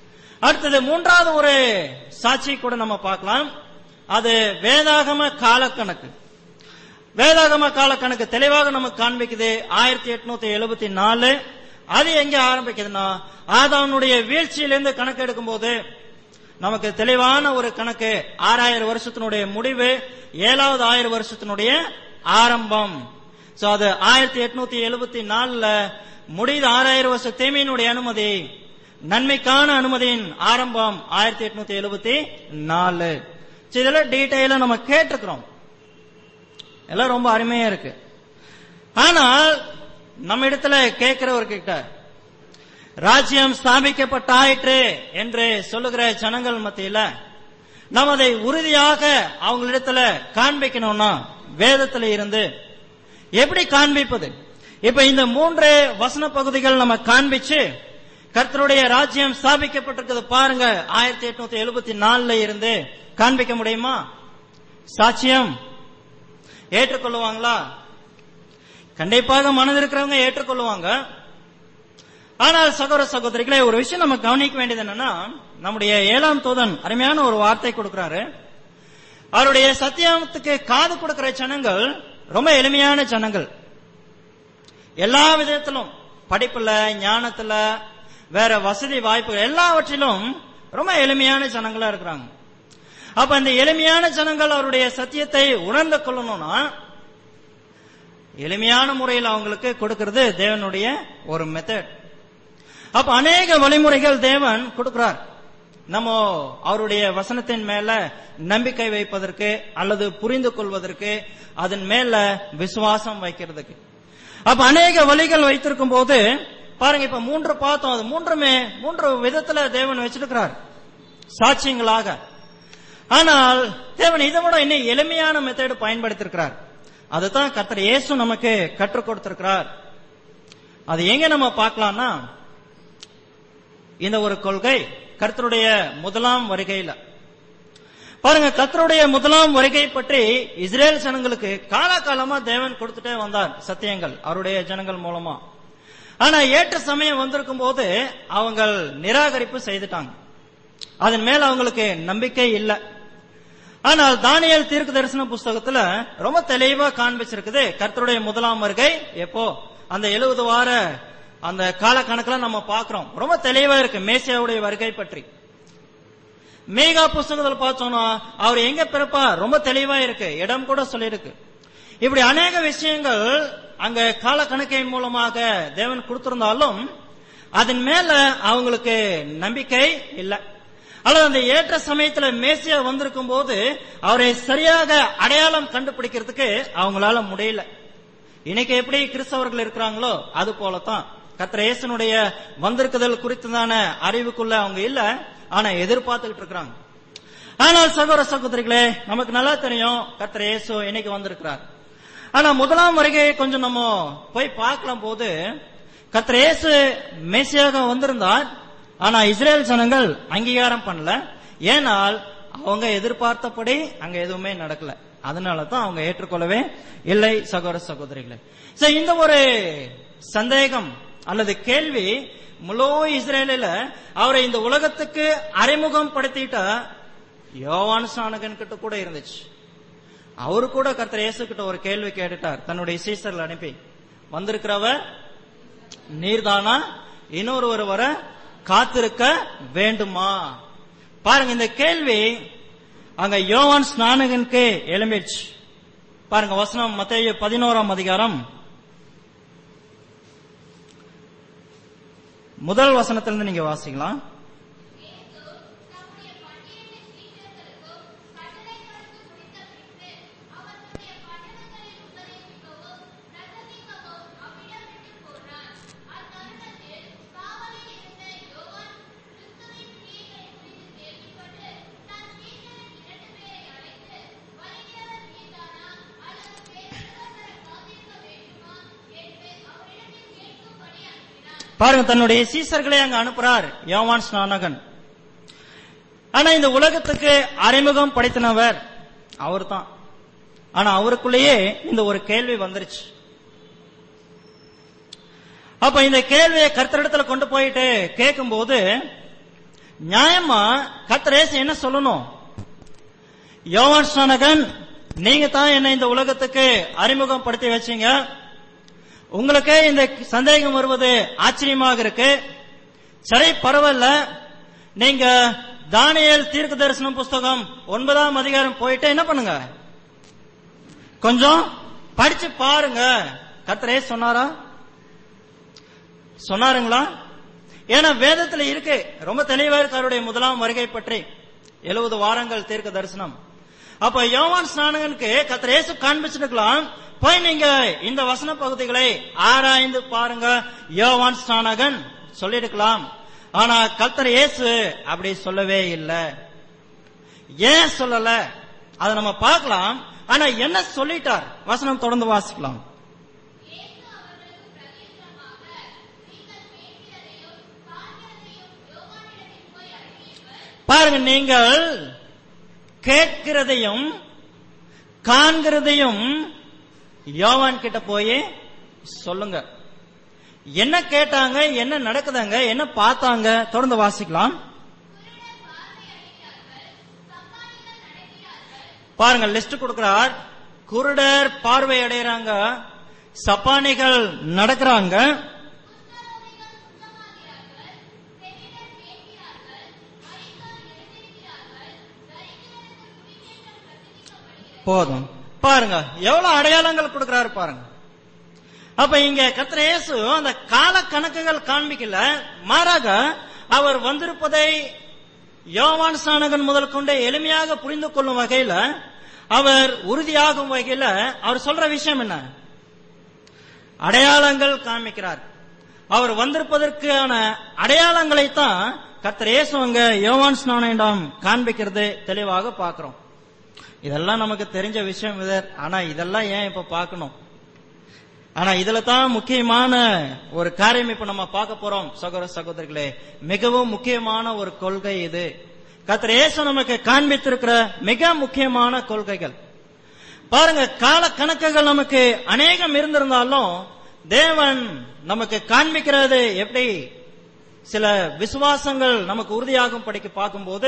அடுத்தது மூன்றாவது ஒரு சாட்சி கூட நம்ம பார்க்கலாம் அது வேதாகம காலக்கணக்கு வேதாகம காலக்கணக்கு தெளிவாக நமக்கு காண்பிக்குது ஆயிரத்தி எட்நூத்தி எழுபத்தி நாலு அது எங்க ஆரம்பிக்குதுன்னா ஆதாவனுடைய வீழ்ச்சியிலிருந்து கணக்கு எடுக்கும் போது நமக்கு தெளிவான ஒரு கணக்கு ஆறாயிரம் வருஷத்தினுடைய முடிவு ஏழாவது ஆயிரம் வருஷத்தினுடைய ஆரம்பம் சோ அது ஆயிரத்தி எட்நூத்தி எழுபத்தி நாலுல முடிந்த ஆறாயிரம் வருஷ தீமையினுடைய அனுமதி நன்மைக்கான அனுமதியின் ஆரம்பம் ஆயிரத்தி எட்நூத்தி எழுபத்தி நாலு So இதெல்லாம் டீட்டெயிலா நம்ம கேட்டிருக்கிறோம் எல்லாம் ரொம்ப அருமையா இருக்கு ஆனால் நம்ம இடத்துல கேட்கிறவர்கிட்ட ராஜ்யம் ஸ்தாபிக்கப்பட்டாயிற்று என்று சொல்லுகிற ஜனங்கள் மத்தியில நாம் அதை உறுதியாக அவங்களிடத்துல காண்பிக்கணும்னா வேதத்துல இருந்து எப்படி காண்பிப்பது இப்ப இந்த மூன்று வசன பகுதிகள் நம்ம காண்பிச்சு கர்த்தருடைய ராஜ்யம் ஸ்தாபிக்கப்பட்டிருக்கிறது பாருங்க ஆயிரத்தி எட்நூத்தி எழுபத்தி நாலுல இருந்து காண்பிக்க முடியுமா சாட்சியம் ஏற்றுக்கொள்ளுவாங்களா கண்டிப்பாக மனது இருக்கிறவங்க ஏற்றுக்கொள்ளுவாங்க ஆனால் சகோதர சகோதரிகளே ஒரு விஷயம் நம்ம கவனிக்க வேண்டியது என்னன்னா நம்முடைய ஏழாம் தூதன் அருமையான ஒரு வார்த்தை கொடுக்கிறாரு அவருடைய சத்தியத்துக்கு காது கொடுக்கிற ஜனங்கள் ரொம்ப எளிமையான ஜனங்கள் எல்லா விதத்திலும் படிப்புல ஞானத்துல வேற வசதி வாய்ப்புகள் எல்லாவற்றிலும் ரொம்ப எளிமையான ஜனங்களா இருக்கிறாங்க அப்ப இந்த எளிமையான ஜனங்கள் அவருடைய சத்தியத்தை உணர்ந்து கொள்ளணும்னா எளிமையான முறையில் அவங்களுக்கு கொடுக்கிறது தேவனுடைய ஒரு மெத்தட் அப்ப அநேக வழிமுறைகள் தேவன் கொடுக்கிறார் நம்ம அவருடைய வசனத்தின் மேல நம்பிக்கை வைப்பதற்கு அல்லது புரிந்து கொள்வதற்கு அதன் மேல விசுவாசம் வைக்கிறதுக்கு அப்ப அநேக வழிகள் வைத்திருக்கும் போது பாருங்க இப்ப மூன்று பார்த்தோம் அது மூன்றுமே மூன்று விதத்துல தேவன் வச்சிருக்கிறார் சாட்சியங்களாக ஆனால் தேவன் இதை விட இன்னும் எளிமையான மெத்தட் பயன்படுத்திருக்கிறார் அதுதான் கர்த்தர் இயேசு நமக்கு கற்றுக் கொடுத்திருக்கிறார் அது எங்க நம்ம பார்க்கலாம்னா இந்த ஒரு கொள்கை கர்த்தருடைய முதலாம் வருகையில பாருங்க கர்த்தருடைய முதலாம் வருகை பற்றி இஸ்ரேல் ஜனங்களுக்கு காலாகாலமா தேவன் கொடுத்துட்டே வந்தார் சத்தியங்கள் அவருடைய ஜனங்கள் மூலமா ஆனா ஏற்ற சமயம் வந்திருக்கும் போது அவங்க நிராகரிப்பு செய்துட்டாங்க அதன் மேல அவங்களுக்கு நம்பிக்கை இல்லை ஆனால் தானியல் தீர்க்க தரிசன புஸ்தகத்துல ரொம்ப தெளிவா காண்பிச்சிருக்குது கர்த்தருடைய முதலாம் வருகை எப்போ அந்த எழுபது வார அந்த கால கணக்குல நம்ம பாக்குறோம் ரொம்ப தெளிவா இருக்கு மேசியாவுடைய வருகை பற்றி மேகா புஸ்தகத்தில் பார்த்தோம்னா அவர் எங்க பிறப்பா ரொம்ப தெளிவா இருக்கு இடம் கூட சொல்லியிருக்கு இப்படி அநேக விஷயங்கள் அங்க கால கணக்கின் மூலமாக தேவன் கொடுத்திருந்தாலும் அதன் மேல அவங்களுக்கு நம்பிக்கை இல்லை அல்லது அந்த ஏற்ற சமயத்துல மேசியா வந்திருக்கும் போது அவரை சரியாக அடையாளம் கண்டுபிடிக்கிறதுக்கு அவங்களால முடியல இன்னைக்கு எப்படி கிறிஸ்தவர்கள் இருக்கிறாங்களோ அது போலதான் கத்திர இயேசுனுடைய வந்திருக்குதல் குறித்ததான அறிவுக்குள்ள அவங்க இல்ல ஆனா எதிர்பார்த்துக்கிட்டு இருக்கிறாங்க ஆனால் சகோதர சகோதரிகளே நமக்கு நல்லா தெரியும் கத்திர இயேசு இன்னைக்கு வந்திருக்கிறார் ஆனா முதலாம் வருகையை கொஞ்சம் நம்ம போய் பார்க்கலாம் போது கத்திர இயேசு மேசியாக வந்திருந்தார் ஆனா இஸ்ரேல் ஜனங்கள் அங்கீகாரம் பண்ணல ஏனால் அவங்க எதிர்பார்த்தபடி அங்க எதுவுமே நடக்கல அதனால தான் அவங்க ஏற்றுக்கொள்ளவே இல்லை சகோதர சகோதரிகளே சோ இந்த ஒரு சந்தேகம் அல்லது கேள்வி முழு இஸ்ரேலில அவரை இந்த உலகத்துக்கு அறிமுகம் படுத்திட்ட யோவான் ஸ்நானகன் கிட்ட கூட இருந்துச்சு அவரு கூட கர்த்தர் இயேசு கிட்ட ஒரு கேள்வி கேட்டுட்டார் தன்னுடைய சீசர்ல அனுப்பி வந்திருக்கிறவர் நீர்தானா இன்னொரு ஒருவரை காத்திருக்க வேண்டுமா பாருங்க இந்த கேள்வி அங்க யோவான் ஸ்நானகனுக்கு எழும்பிடுச்சு பாருங்க வசனம் மத்திய பதினோராம் அதிகாரம் முதல் வசனத்திலிருந்து நீங்க வாசிக்கலாம் இயேசு தம்முடைய பன்னிரண்டு சீடர்களுக்கும் கட்டளை கொடுத்து முடித்த பின்பு அவர்களுடைய பட்டணங்களில் உபதேசிக்கவும் பிரசங்கிக்கவும் அவ்விடம் விட்டுப் போனார். அத்தருணத்தில் காவலில் இருந்த யோவான் கிறிஸ்துவின் கிரியைகளை குறித்து கேள்விப்பட்டு தன் சீடரில் இரண்டு பேரை அழைத்து, வருகிறவர் நீர்தானா? அல்லது வேறொருவர் காத்திருக்க வேண்டுமா? என்று அவரிடத்தில் கேட்கும்படி அனுப்பினார். பாருங்க தன்னுடைய சீசர்களை அங்க அனுப்புறார் யோவான் ஸ்நானகன் ஆனா இந்த உலகத்துக்கு அறிமுகம் படைத்தனவர் அவர்தான் ஆனா அவருக்குள்ளேயே இந்த ஒரு கேள்வி வந்துருச்சு அப்ப இந்த கேள்வியை கர்த்தரிடத்துல கொண்டு போயிட்டு கேட்கும்போது நியாயமா கர்த்தரேசு என்ன சொல்லணும் யோவான் ஸ்நானகன் நீங்க தான் என்ன இந்த உலகத்துக்கு அறிமுகப்படுத்தி வச்சீங்க உங்களுக்கே இந்த சந்தேகம் வருவது ஆச்சரியமாக இருக்கு சரி பரவாயில்ல நீங்க தானியேல் தீர்க்க தரிசனம் புஸ்தகம் ஒன்பதாம் அதிகாரம் போயிட்டு என்ன பண்ணுங்க கொஞ்சம் படிச்சு பாருங்க கர்த்தரே சொன்னாரா சொன்னாருங்களா ஏன்னா வேதத்துல இருக்கு ரொம்ப தெளிவா இருக்கு அவருடைய முதலாம் வருகை பற்றி எழுபது வாரங்கள் தீர்க்க தரிசனம் அப்ப யோவான் ஸ்நானகனுக்கு கர்த்தர் இயேசு காண்பிச்சிருக்கலாம் போய் நீங்க இந்த வசன பகுதிகளை ஆராய்ந்து பாருங்க யோவான் ஸ்நானகன் சொல்லிருக்கலாம் ஆனா கர்த்தர் இயேசு அப்படி சொல்லவே இல்லை ஏன் சொல்லல அதை நம்ம பார்க்கலாம் ஆனா என்ன சொல்லிட்டார் வசனம் தொடர்ந்து வாசிக்கலாம் இயேசு அவர்களுக்கு பிரதியுத்தரமாக, நீங்கள் கேட்கிறதையும் காண்கிறதையும் யோவானிடத்தில் போய் அறிவீர்கள். பாருங்க நீங்கள் கேட்கிறதையும் காண்கிறதையும் யோவான் கிட்ட போய் சொல்லுங்க என்ன கேட்டாங்க என்ன நடக்குதாங்க என்ன பார்த்தாங்க தொடர்ந்து வாசிக்கலாம் பாருங்க லிஸ்ட் கொடுக்கிறார் குருடர் பார்வை அடைகிறாங்க சப்பானிகள் நடக்கிறாங்க குஷ்டரோகிகள் சுத்தமாகிறார்கள். செவிடர் கேட்கிறார்கள். மரித்தோர் எழுந்திருக்கிறார்கள். தரித்திரருக்கு சுவிசேஷம் பிரசங்கிக்கப்படுகிறது. போதும் பாருங்க எவ்வளவு அடையாளங்கள் கொடுக்கிறாரு பாருங்க அப்ப இங்க கர்த்தர் இயேசு அந்த கால கணக்குகள் காண்பிக்கல மாறாக அவர் வந்திருப்பதை யோவான் ஸ்நானகன் முதல் கொண்டு எளிமையாக புரிந்து கொள்ளும் வகையில அவர் உறுதியாகும் வகையில அவர் சொல்ற விஷயம் என்ன அடையாளங்கள் காண்பிக்கிறார் அவர் வந்திருப்பதற்கான அடையாளங்களை தான் கர்த்தர் இயேசு அங்க யோவான் ஸ்நானிடம் காண்பிக்கிறது தெளிவாக பார்க்கிறோம் இதெல்லாம் நமக்கு தெரிஞ்ச விஷயம் இது ஆனா இதெல்லாம் ஏன் இப்ப பார்க்கணும் ஆனா இதுல தான் முக்கியமான ஒரு காரியம் இப்ப நம்ம பார்க்க போறோம் சகோதர சகோதரிகளே மிகவும் முக்கியமான ஒரு கொள்கை இது கர்த்தர் இயேசு நமக்கு காண்பித்திருக்கிற மிக முக்கியமான கொள்கைகள் பாருங்க கால கணக்குகள் நமக்கு அநேகம் இருந்திருந்தாலும் தேவன் நமக்கு காண்பிக்கிறது எப்படி சில விசுவாசங்கள் நமக்கு உறுதியாகும் படிக்க பார்க்கும்போது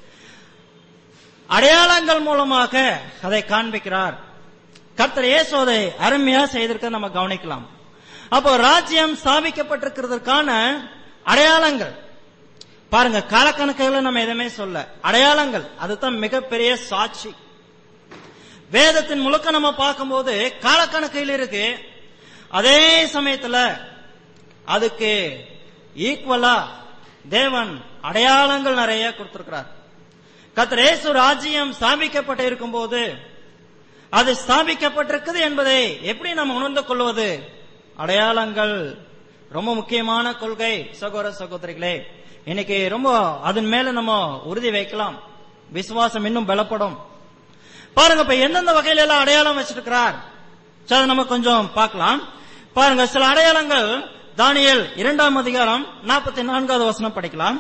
அடையாளங்கள் மூலமாக அதை காண்பிக்கிறார் கர்த்தர் இயேசு அதை அருமையா செய்திருக்க நம்ம கவனிக்கலாம் அப்போ ராஜ்யம் ஸ்தாபிக்கப்பட்டிருக்கிறதுக்கான அடையாளங்கள் பாருங்க காலக்கணக்குகளை நம்ம எதுவுமே சொல்ல அடையாளங்கள் அதுதான் மிகப்பெரிய சாட்சி வேதத்தின் முழுக்க நம்ம பார்க்கும்போது காலக்கணக்கில் இருக்கு அதே சமயத்துல அதுக்கு ஈக்குவலா தேவன் அடையாளங்கள் நிறைய கொடுத்திருக்கிறார் கர்த்தர் இயேசு ராஜ்யம் ஸ்தாபிக்கப்பட்டு இருக்கும்போது அது ஸ்தாபிக்கப்பட்டிருக்குது என்பதை எப்படி நம்ம உணர்ந்து கொள்வது அடையாளங்கள் ரொம்ப முக்கியமான கொள்கை சகோதர சகோதரிகளே இன்னைக்கு ரொம்ப அதன் மேல நம்ம உறுதி வைக்கலாம் விசுவாசம் இன்னும் பலப்படும் பாருங்க இப்ப எந்தெந்த வகையில எல்லாம் அடையாளம் வச்சிருக்கிறார் சரி, அதை நம்ம கொஞ்சம் பார்க்கலாம் பாருங்க சில அடையாளங்கள் தானியேல் இரண்டாம் அதிகாரம் நாற்பத்தி நான்காவது வசனம் படிக்கலாம்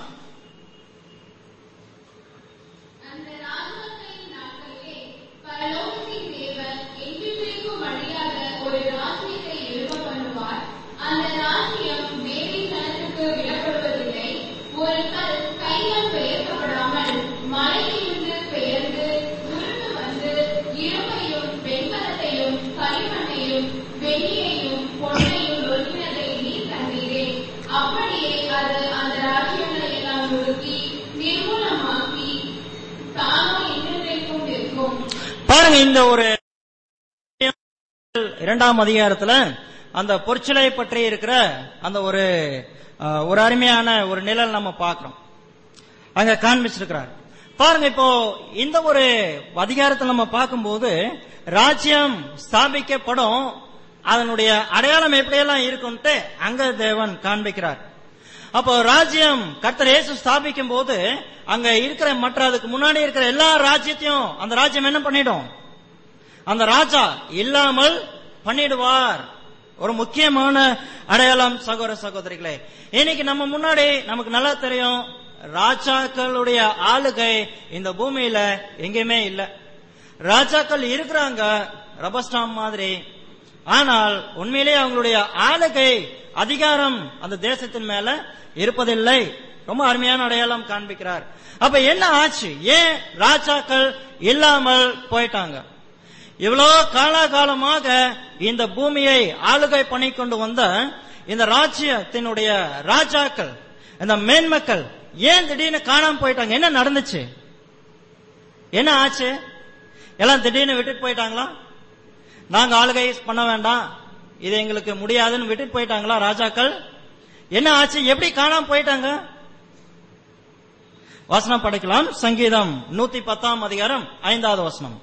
அந்த ராஜ்யத்தின் நாட்களிலே பரலோகத்தின் தேவன் என்றென்றைக்கும் அழியாத ஒரு ராஜ்யத்தை எழும்ப பண்ணுவார். அந்த ராஜ்யம் மேலை ஜனத்துக்கு விடப்படுவதில்லை. ஒரு கல் கையால் பெயர்க்கப்படாமல் மலையிலிருந்து பெயர்ந்து உருண்டு வந்து இரும்பையும் வெண்கலத்தையும் களிமண்ணையும் வெள்ளியையும் பொன்னையும் நொறுக்கினதை நீர் கண்டீரே. அப்படியே அது அந்த ராஜ்யங்களை எல்லாம் நொறுக்கி நிர்மூலமாக்கி தானோ என்றென்றைக்கும் நிற்கும் பாருங்க இந்த ஒரு இரண்டாம் அதிகாரத்துல அந்த பொற்சிலை பற்றி இருக்கிற அந்த ஒரு அஹ், ஒரு அருமையான ஒரு நிழல் நம்ம பார்க்கிறோம் அங்க காண்பிச்சிருக்கிறார் பாருங்க இப்போ இந்த ஒரு அதிகாரத்தை நம்ம பார்க்கும்போது ராஜ்யம் ஸ்தாபிக்கப்படும் அதனுடைய அடையாளம் எப்படியெல்லாம் இருக்கும்ட்டு அங்க தேவன் காண்பிக்கிறார் அப்போ ராஜ்யம் கர்த்தர் இயேசு ஸ்தாபிக்கும் போது அங்க இருக்கிற மற்ற அதுக்கு முன்னாடி இருக்கிற எல்லா ராஜ்யத்தையும் அந்த ராஜ்யம் என்ன பண்ணிடும் அந்த ராஜா இல்லாமல் பண்ணிடுவார் ஒரு முக்கியமான அடையாளம் சகோதர சகோதரிகளே இன்னைக்கு நம்ம முன்னாடி நமக்கு நல்லா தெரியும் ராஜாக்களுடைய ஆளுகை இந்த பூமியில எங்கேயுமே இல்ல ராஜாக்கள் இருக்கிறாங்க ரபஸ்டாம் மாதிரி ஆனால் உண்மையிலே அவங்களுடைய ஆளுகை அதிகாரம் அந்த தேசத்தின் மேல இருப்பதில்லை ரொம்ப அருமையான அடையாளம் காண்பிக்கிறார் அப்ப என்ன ஆச்சு ஏன் ராஜாக்கள் இல்லாமல் போயிட்டாங்க இவ்வளோ காலாகாலமாக இந்த பூமியை ஆளுகை பண்ணி கொண்டு வந்த இந்த ராஜ்யத்தினுடைய ராஜாக்கள் இந்த மேன்மக்கள் ஏன் திடீர்னு காணாம போயிட்டாங்க என்ன நடந்துச்சு என்ன ஆச்சு எல்லாம் திடீர்னு விட்டுட்டு போயிட்டாங்களா நாங்க ஆளுகை பண்ண வேண்டாம் இது எங்களுக்கு முடியாதுன்னு விட்டுட்டு போயிட்டாங்களா ராஜாக்கள் என்ன ஆச்சு எப்படி காணாம போயிட்டாங்க வசனம் படிக்கலாம் சங்கீதம் நூத்தி பத்தாம் அதிகாரம் ஐந்தாவது வசனம்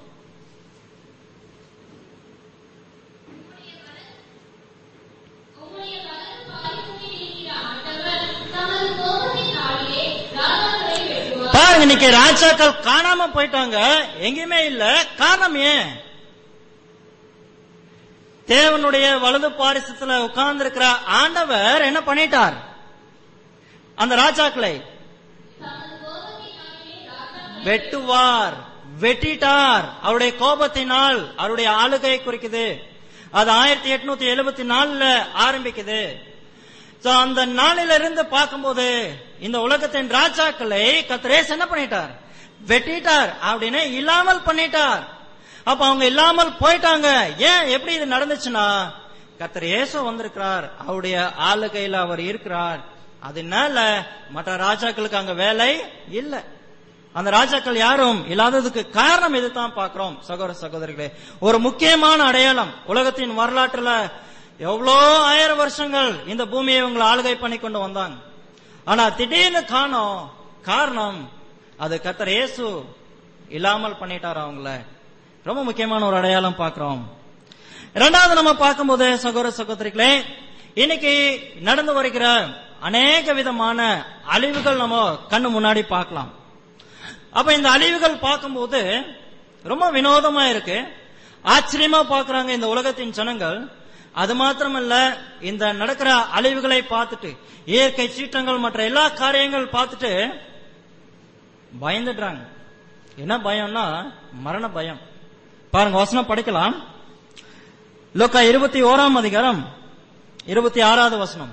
உம்முடைய வலது பாதத்தில் இருக்கிற ஆண்டவர் தமது கோபத்தின் நாளிலே ராஜாக்களை வெட்டுவார். பாருங்க இன்னைக்கு ராஜாக்கள் காணாம போயிட்டாங்க எங்கேயுமே இல்ல காரணம் ஏன் தேவனுடைய வலது பாரிசத்துல உட்கார்ந்து இருக்கிற ஆண்டவர் என்ன பண்ணிட்டார் அந்த ராஜாக்களை தமது கோபத்தின் நாளிலே ராஜாக்களை வெட்டுவார் வெட்டிட்டார் அவருடைய கோபத்தினால் அவருடைய ஆளுகை குறிக்குது அது ஆயிரத்தி எட்நூத்தி எழுபத்தி நாலுல ஆரம்பிக்குது So, அந்த நாளில இருந்து பார்க்கும்போது இந்த உலகத்தின் ராஜாக்களை கத்திரேஸ் என்ன பண்ணிட்டார் வெட்டிட்டார் அப்படின்னு இல்லாமல் பண்ணிட்டார் அப்ப அவங்க இல்லாமல் போயிட்டாங்க ஏன் எப்படி இது நடந்துச்சுன்னா கத்தர் இயேசு வந்திருக்கிறார் அவருடைய ஆளுகையில அவர் இருக்கிறார் அதனால மற்ற ராஜாக்களுக்கு அங்க வேலை இல்லை அந்த ராஜாக்கள் யாரும் இல்லாததுக்கு காரணம் இதுதான் பார்க்கிறோம் சகோதர சகோதரிகளே ஒரு முக்கியமான அடையாளம் உலகத்தின் வரலாற்றுல எவ்வளோ ஆயிரம் வருஷங்கள் இந்த பூமியை இவங்களை ஆளுகை பண்ணி கொண்டு வந்தாங்க ஆனா திடீர்னு காணோம் காரணம் அது கத்தர் இயேசு இல்லாமல் பண்ணிட்டார் அவங்கள ரொம்ப முக்கியமான ஒரு அடையாளம் பார்க்கிறோம் இரண்டாவது நம்ம பார்க்கும்போது சகோதர சகோதரிகளே இன்னைக்கு நடந்து வருகிற அநேக விதமான அழிவுகள் நம்ம கண்ணு முன்னாடி பார்க்கலாம் அப்ப இந்த அழிவுகள் பார்க்கும்போது ரொம்ப வினோதமா இருக்கு ஆச்சரியமா பார்க்கறாங்க இந்த உலகத்தின் ஜனங்கள் அது மாத்திரமல்ல இந்த நடக்கிற அழிவுகளை பார்த்துட்டு இயற்கை சீற்றங்கள் மற்ற எல்லா காரியங்கள் பார்த்துட்டு பயந்துடுறாங்க என்ன பயம்னா மரண பயம் பாருங்க வசனம் படிக்கலாம் லோக்கா இருபத்தி ஓராம் அதிகாரம் இருபத்தி ஆறாவது வசனம்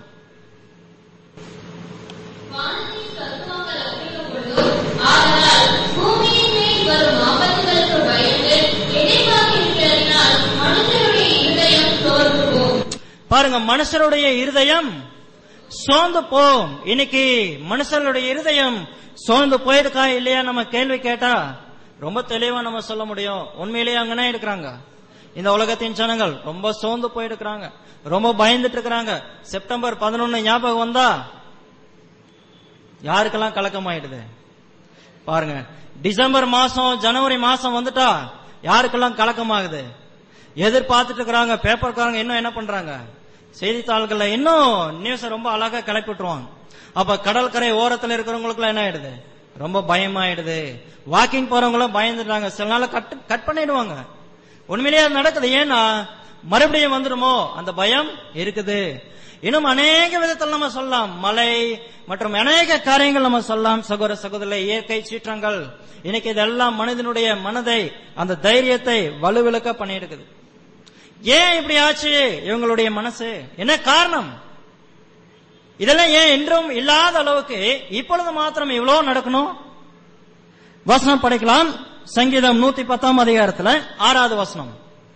வானத்தின் சத்துவங்கள் அசைக்கும் பொழுது, ஆதலால் பூமியின் மேல் வரும் ஆபத்துகளுக்கு பயந்து எதிர்பார்க்கிறதினால் மனுஷருடைய இருதயம் சோர்ந்து போகும். பாருங்க மனுஷருடைய இருதயம் சோர்ந்து போம் இன்னைக்கு மனுஷருடைய இருதயம் சோர்ந்து போயிருக்கா இல்லையா நம்ம கேள்வி கேட்டா ரொம்ப தெளிவா நம்ம சொல்ல முடியும் உண்மையிலேயே அங்கனே இருக்கிறாங்க இந்த உலகத்தின் ஜனங்கள் ரொம்ப சோர்ந்து போயிருக்கிறாங்க ரொம்ப பயந்துட்டு இருக்கிறாங்க செப்டம்பர் பதினொன்னு ஞாபகம் வந்தா யாருக்கெல்லாம் கலக்கமாயிடுது பாருங்க டிசம்பர் மாசம் ஜனவரி மாசம் வந்துட்டா யாருக்கெல்லாம் கலக்கமாகுது எதிர்பார்த்துட்டு இருக்கிறாங்க பேப்பர்காரங்க இன்னும் என்ன பண்றாங்க செய்தித்தாள்கள்ல இன்னும் நியூஸ் ரொம்ப அழகா கிளப்பி விட்டுருவாங்க அப்ப கடற்கரை ஓரத்துல இருக்கிறவங்களுக்கு என்ன ஆயிடுது ரொம்ப பயமாயிடுது வாக்கிங் போறவங்களும் பயந்துட்டாங்க சில நாள் கட் கட் பண்ணிடுவாங்க உண்மையிலேயே அது நடக்குது ஏன்னா மறுபடியும் வந்துடுமோ அந்த பயம் இருக்குது இன்னும் அநேக விதத்தில் நம்ம சொல்லலாம் மழை மற்றும் அநேக காரியங்கள் நம்ம சொல்லலாம் சகோதர சகோதர இயற்கை சீற்றங்கள் இன்னைக்கு இதெல்லாம் மனிதனுடைய மனதை அந்த தைரியத்தை வலுவிழக்க பண்ணியிருக்குது ஏன் இப்படி ஆச்சு இவங்களுடைய மனசு என்ன காரணம் இதெல்லாம் ஏன் என்றும் இல்லாத அளவுக்கு இப்பொழுது மாத்திரம் இவ்வளவு நடக்கணும் வசனம் படிக்கலாம் சங்கீதம் நூத்தி பத்தாம் அதிகாரத்துல ஆறாவது வசனம்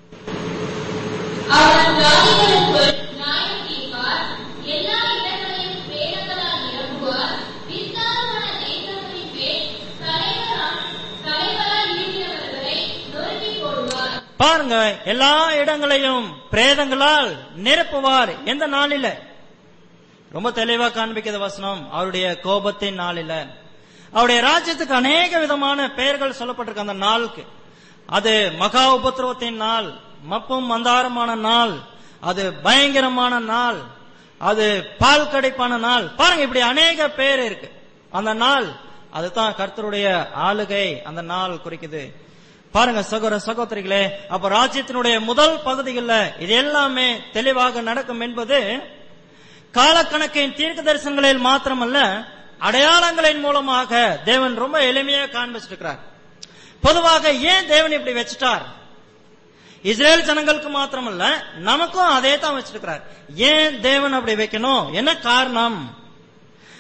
அவர் ஜாதிகளுக்குள் நியாயம் தீர்ப்பார். எல்லா இடங்களையும் வேதங்களால் நிரப்புவார். விஸ்தாரமான தேசங்களின் மேல் தலைவரா- தலைவராய் இருக்கிறவர்களை நொறுக்கிப் போடுவார். பாருங்க எல்லா இடங்களையும் பிரேதங்களால் நிரப்புவார் எந்த நாளில ரொம்ப தெளிவா காண்பிக்கிற வசனம் அவருடைய கோபத்தின் நாளில அவருடைய ராஜ்யத்துக்கு அநேக விதமான பெயர்கள் சொல்லப்பட்டிருக்கு அந்த நாளுக்கு அது மகா உபத்திரவத்தின் நாள் மப்பும் மந்தாரமான நாள் அது பயங்கரமான நாள் அது பால் கடைப்பான நாள் பாருங்க இப்படி அநேக பேர் இருக்கு அந்த நாள் அதுதான் கர்த்தருடைய ஆளுகை அந்த நாள் குறிக்குது பாருங்க சகோதர சகோதரிகளே அப்ப ராஜ்யத்தினுடைய முதல் பகுதிகளில் இது எல்லாமே தெளிவாக நடக்கும் என்பது காலக்கணக்கின் தீர்க்க தரிசனங்களில் மாத்திரமல்ல அடையாளங்களின் மூலமாக தேவன் ரொம்ப எளிமையா காண்பிச்சிருக்கிறார் பொதுவாக ஏன் தேவன் இப்படி வச்சிட்டார் இஸ்ரேல் ஜனங்களுக்கு மாத்திரமல்ல நமக்கும் அதே தான் வச்சிருக்கிறார் ஏன் தேவன் அப்படி வைக்கணும் என்ன காரணம்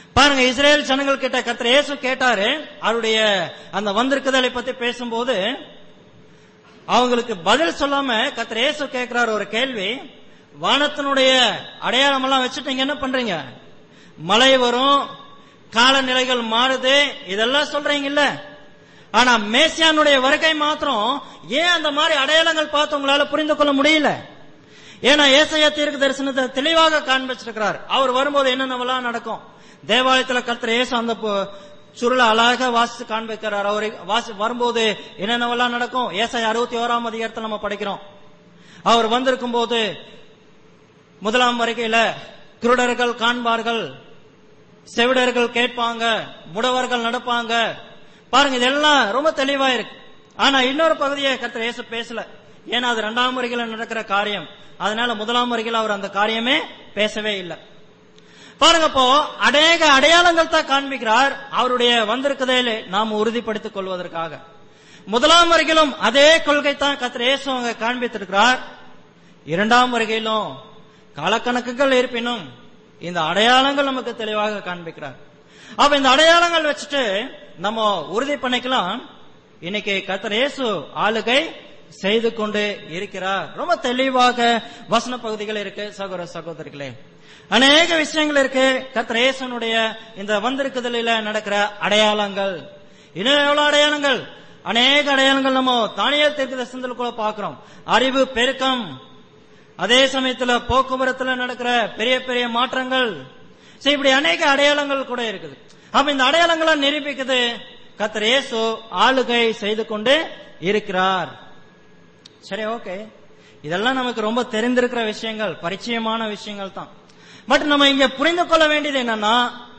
பாருங்க இஸ்ரேல் ஜனங்கள் கிட்ட கர்த்தர் இயேசு கேட்டாரு அவருடைய அந்த வந்திருக்குதலை பத்தி பேசும்போது அவங்களுக்கு பதில் சொல்லாம கர்த்தர் இயேசு கேட்கிறார் ஒரு கேள்வி வானத்தினுடைய அடையாளம் எல்லாம் வச்சுட்டு நீங்க என்ன பண்றீங்க மழை வரும் காலநிலைகள் மாறுது இதெல்லாம் சொல்றீங்கல்ல ஆனா மேசியானுடைய வருகை மாத்திரம் ஏன் அந்த மாதிரி அடையாளங்கள் பார்த்து உங்களால புரிந்து கொள்ள முடியல ஏன்னா ஏசையா தீர்க்க தரிசனத்தை தெளிவாக காண்பிச்சிருக்கிறார் அவர் வரும்போது என்னென்னவெல்லாம் நடக்கும் தேவாலயத்துல கர்த்தர் ஏசு அந்த பு- சுருளை அழகாக வாசித்து காண்பிக்கிறார் அவர் வாசி வரும்போது என்னென்னவெல்லாம் நடக்கும் ஏசாய் அறுபத்தி ஓராம் அதிகாரத்தில் நம்ம படிக்கிறோம் அவர் வந்திருக்கும் போது முதலாம் வருகையில குருடர்கள் காண்பார்கள் செவிடர்கள் கேட்பாங்க முடவர்கள் நடப்பாங்க பாருங்க இதெல்லாம் ரொம்ப தெளிவா இருக்கு ஆனா இன்னொரு பகுதியை கர்த்தர் இயேசு பேசல ஏன்னா அது இரண்டாம் வருகையில நடக்கிற காரியம் அதனால முதலாம் வருகையில் அவர் அந்த காரியமே பேசவே இல்லை பாருங்க இப்போ அநேக அடையாளங்கள் தான் காண்பிக்கிறார் அவருடைய வந்திருக்கதையில நாம் உறுதிப்படுத்திக் கொள்வதற்காக முதலாம் வருகையிலும் அதே கொள்கை தான் கத்திர இயேசு அங்க காண்பித்திருக்கிறார் இரண்டாம் வருகையிலும் காலக்கணக்குகள் இருப்பினும் இந்த அடையாளங்கள் நமக்கு தெளிவாக காண்பிக்கிறார் அப்ப இந்த அடையாளங்கள் வச்சுட்டு நம்ம உறுதி பண்ணிக்கலாம் இன்னைக்கு கர்த்தர் இயேசு ஆளுகை செய்து கொண்டு இருக்கிறார் ரொம்ப தெளிவாக வசன பகுதிகள் இருக்கு சகோதர சகோதரிகளே அநேக விஷயங்கள் இருக்கு கர்த்தர் இயேசுனுடைய இந்த வந்திருக்குதலில நடக்கிற அடையாளங்கள் இன்னும் எவ்வளவு அடையாளங்கள் அநேக அடையாளங்கள் நம்ம தானியல் தெற்கு தரிசனத்தில் கூட பார்க்கிறோம் அறிவு பெருக்கம் அதே சமயத்துல போக்குவரத்துல நடக்கிற பெரிய பெரிய மாற்றங்கள் சரி, இப்படி அநேக அடையாளங்கள் கூட இருக்குது அப்ப இந்த அடையாளங்களை நிரூபிக்குது கர்த்தர் இயேசு ஆளுகை செய்து கொண்டு இருக்கிறார் சரி ஓகே இதெல்லாம் நமக்கு ரொம்ப தெரிந்திருக்கிற விஷயங்கள் பரிச்சயமான விஷயங்கள் தான் பட் நம்ம இங்க புரிந்து கொள்ள வேண்டியது என்னன்னா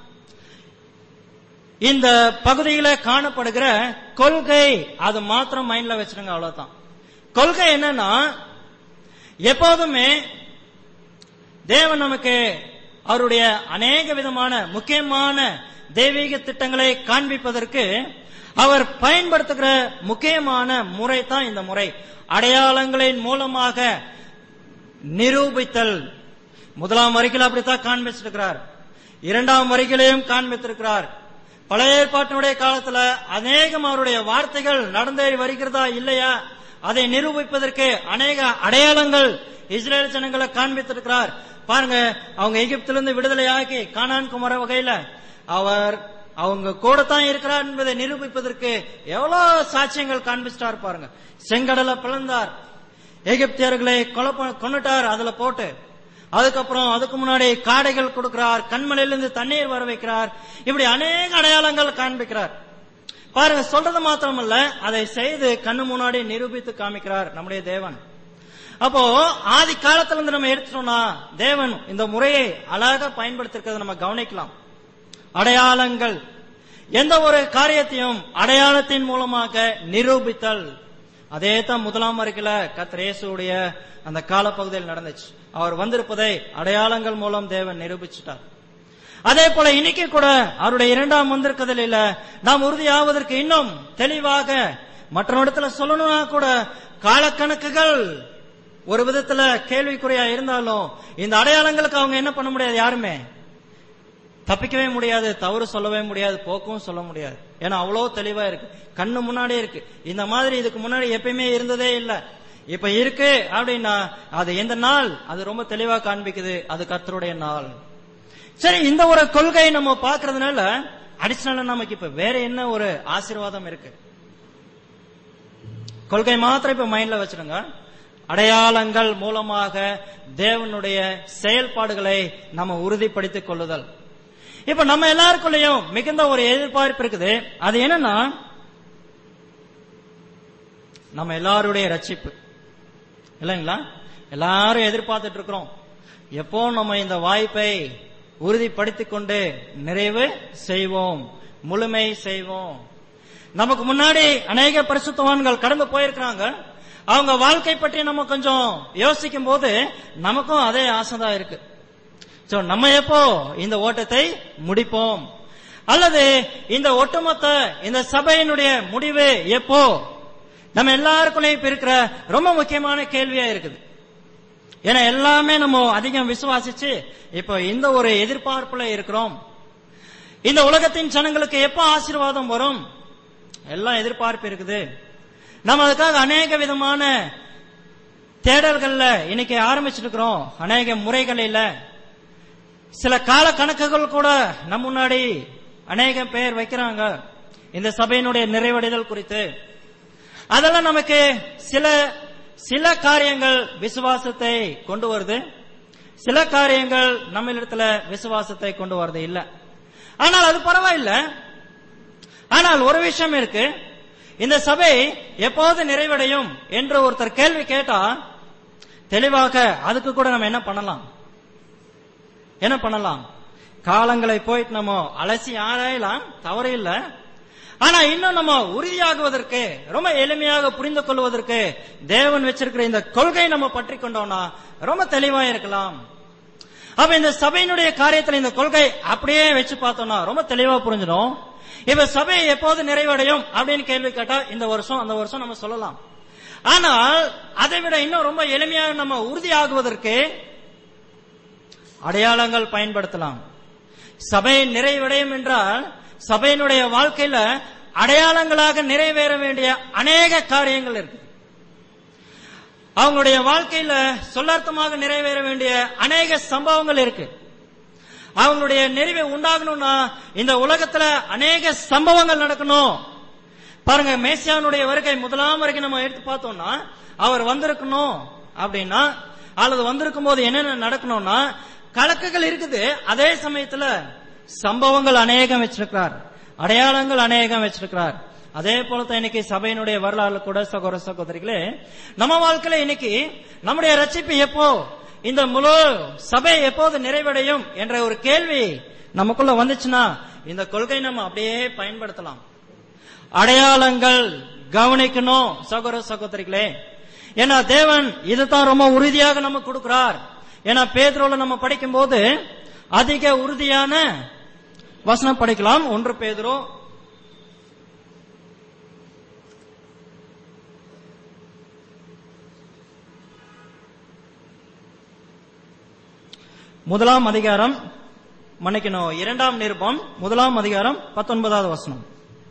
இந்த பகுதியில காணப்படுகிற கொள்கை அது மாத்திரம் மைண்ட்ல வச்சிருங்க அவ்வளவுதான் கொள்கை என்னன்னா எப்போதுமே தேவன் நமக்கு அவருடைய அநேக விதமான முக்கியமான தெய்வீக திட்டங்களை காண்பிப்பதற்கு அவர் பயன்படுத்துகிற முக்கியமான முறை தான் இந்த முறை அடையாளங்களின் மூலமாக நிரூபித்தல் முதலாம் வரிகள் அப்படித்தான் காண்பிச்சிருக்கிறார் இரண்டாம் வரிகளையும் காண்பித்திருக்கிறார் பழைய ஏற்பாட்டினுடைய காலத்துல அநேகம் அவருடைய வார்த்தைகள் நடந்தேறி வருகிறதா இல்லையா அதை நிரூபிப்பதற்கு அநேக அடையாளங்கள் இஸ்ரேல் ஜனங்களை காண்பித்திருக்கிறார் பாருங்க அவங்க எகிப்திலிருந்து விடுதலையாகி கானான் குமர வகையில அவர் அவங்க கூட தான் இருக்கிறார் என்பதை நிரூபிப்பதற்கு எவ்வளவு சாட்சியங்கள் காண்பிச்சிட்டார் பாருங்க செங்கடலை பிளந்தார் எகிப்தியர்களை கொலை பண்ண- கொன்னுட்டார் அதுல போட்டு அதுக்கப்புறம் அதுக்கு முன்னாடி காடைகள் கொடுக்கிறார் கண்மலையிலிருந்து தண்ணீர் வர வைக்கிறார் இப்படி அநேக அடையாளங்கள் காண்பிக்கிறார் பாருங்க சொல்றது மாத்திரமல்ல அதை செய்து கண்ணு முன்னாடி நிரூபித்து காமிக்கிறார் நம்முடைய தேவன் அப்போ ஆதி காலத்துல இருந்து நம்ம எடுத்துட்டோம்னா தேவன் இந்த முறையை அழகா பயன்படுத்திருக்கிறத நம்ம கவனிக்கலாம் அடையாளங்கள் எந்த ஒரு காரியத்தையும் அடையாளத்தின் மூலமாக நிரூபித்தல் அதே தான் முதலாம் அறிக்கையில கத்ரேசுடைய அந்த காலப்பகுதியில் நடந்துச்சு அவர் வந்திருப்பதை அடையாளங்கள் மூலம் தேவன் நிரூபிச்சிட்டார் அதே போல இன்னைக்கு கூட அவருடைய இரண்டாம் வந்திருக்கதில் நாம் உறுதியாவதற்கு இன்னும் தெளிவாக மற்ற இடத்துல சொல்லணும்னா கூட காலக்கணக்குகள் ஒரு விதத்துல கேள்விக்குறியா இருந்தாலும் இந்த அடையாளங்களுக்கு அவங்க என்ன பண்ண முடியாது யாருமே தப்பிக்கவே முடியாது தவறு சொல்லவே முடியாது போக்கவும் சொல்ல முடியாது ஏன்னா அவ்வளவு தெளிவா இருக்கு கண்ணு முன்னாடியே இருக்கு இந்த மாதிரி இதுக்கு முன்னாடி எப்பயுமே இருந்ததே இல்ல இப்ப இருக்கு அப்படின்னா அது எந்த நாள் அது ரொம்ப தெளிவா காண்பிக்குது அது கர்த்தருடைய நாள் சரி இந்த ஒரு கொள்கை நம்ம பாக்குறதுனால அடிஷனலா நமக்கு இப்ப வேற என்ன ஒரு ஆசீர்வாதம் இருக்கு கொள்கை மாத்திரம் இப்ப மைண்ட்ல வச்சிருங்க அடையாளங்கள் மூலமாக தேவனுடைய செயல்பாடுகளை நம்ம உறுதிப்படுத்திக் கொள்ளுதல் இப்ப நம்ம எல்லாருக்குள்ளயும் மிகுந்த ஒரு எதிர்பார்ப்பு இருக்குது அது என்னன்னா நம்ம எல்லாருடைய ரட்சிப்பு இல்லைங்களா எல்லாரும் எதிர்பார்த்துட்டு இருக்கிறோம் எப்போ நம்ம இந்த வாய்ப்பை உறுதிப்படுத்திக் கொண்டு நிறைவு செய்வோம் முழுமை செய்வோம் நமக்கு முன்னாடி அநேக பரிசுத்தவான்கள் கடந்து போயிருக்கிறாங்க அவங்க வாழ்க்கை பற்றி நம்ம கொஞ்சம் யோசிக்கும் போது நமக்கும் அதே ஆசைதான் இருக்கு சோ நம்ம எப்போ இந்த ஓட்டத்தை முடிப்போம் அல்லது இந்த ஒட்டுமொத்த இந்த சபையினுடைய முடிவு எப்போ நம்ம எல்லாருக்குள்ளேயும் இப்ப இருக்கிற ரொம்ப முக்கியமான கேள்வியா இருக்குது ஏன்னா எல்லாமே நம்ம அதிகம் விசுவாசிச்சு இப்போ இந்த ஒரு எதிர்பார்ப்புல இருக்கிறோம் இந்த உலகத்தின் ஜனங்களுக்கு எப்ப ஆசீர்வாதம் வரும் எல்லாம் எதிர்பார்ப்பு இருக்குது நம்ம அதுக்காக அநேக விதமான தேடல்கள்ல இன்னைக்கு ஆரம்பிச்சிட்டு இருக்கிறோம் அநேக முறைகளில் சில கால கணக்குகள் கூட நம் முன்னாடி அநேக பேர் வைக்கிறாங்க இந்த சபையினுடைய நிறைவடைதல் குறித்து அதெல்லாம் நமக்கு சில சில காரியங்கள் விசுவாசத்தை கொண்டு வருது சில காரியங்கள் நம்மளிடத்துல விசுவாசத்தை கொண்டு வருது இல்ல ஆனால் அது பரவாயில்ல ஆனால் ஒரு விஷயம் இருக்கு இந்த சபை எப்போது நிறைவடையும் என்று ஒருத்தர் கேள்வி கேட்டா தெளிவாக அதுக்கு கூட நம்ம என்ன பண்ணலாம் என்ன பண்ணலாம் காலங்களை போயிட்டு நம்ம அலசி ஆராயலாம் தவறு இல்ல ஆனா இன்னும் நம்ம உறுதியாகுவதற்கு ரொம்ப எளிமையாக புரிந்து கொள்வதற்கு தேவன் வச்சிருக்கிற இந்த கொள்கை நம்ம பற்றி கொண்டோம்னா ரொம்ப தெளிவா இருக்கலாம் அப்ப இந்த சபையினுடைய காரியத்துல இந்த கொள்கை அப்படியே வச்சு பார்த்தோம்னா ரொம்ப தெளிவா புரிஞ்சிடும் இப்ப சபை எப்போது நிறைவடையும் அப்படின்னு கேள்வி கேட்டா இந்த வருஷம் அந்த வருஷம் நம்ம சொல்லலாம் ஆனால் அதை விட இன்னும் ரொம்ப எளிமையாக நம்ம உறுதியாகுவதற்கு அடையாளங்கள் பயன்படுத்தலாம் சபை நிறைவடையும் என்றால் சபையினுடைய வாழ்க்கையில அடையாளங்களாக நிறைவேற வேண்டிய அநேக காரியங்கள் இருக்கு அவங்களுடைய வாழ்க்கையில சொல்லார்த்தமாக நிறைவேற வேண்டிய அநேக சம்பவங்கள் இருக்கு அவங்களுடைய நிறைவை உண்டாகணும்னா இந்த உலகத்துல அநேக சம்பவங்கள் நடக்கணும் பாருங்க மேசியானுடைய வருகை முதலாம் வருகை நம்ம எடுத்து பார்த்தோம்னா அவர் வந்திருக்கணும் அப்படின்னா அல்லது வந்திருக்கும் போது என்னென்ன நடக்கணும்னா கணக்குகள் இருக்குது அதே சமயத்துல சம்பவங்கள் அநேகம் வச்சிருக்கிறார் அடையாளங்கள் அநேகம் வச்சிருக்கிறார் அதே போலதான் இன்னைக்கு சபையினுடைய வரலாறு கூட சகோதர சகோதரிகளே நம்ம வாழ்க்கையில இன்னைக்கு நம்முடைய ரட்சிப்பு எப்போ இந்த முழு சபை எப்போது நிறைவடையும் என்ற ஒரு கேள்வி நமக்குள்ள வந்துச்சுன்னா இந்த கொள்கை நம்ம அப்படியே பயன்படுத்தலாம் அடையாளங்கள் கவனிக்கணும் சகோதர சகோதரிகளே ஏன்னா தேவன் இதுதான் ரொம்ப உறுதியாக நம்ம கொடுக்கிறார் ஏன்னா பேதுருல நம்ம படிக்கும் போது அதிக உறுதியான வசனம் படிக்கலாம் ஒன்று பேதுரு முதலாம் அதிகாரம் மன்னிக்கணும் இரண்டாம் நிருபம் முதலாம் அதிகாரம் பத்தொன்பதாவது வசனம்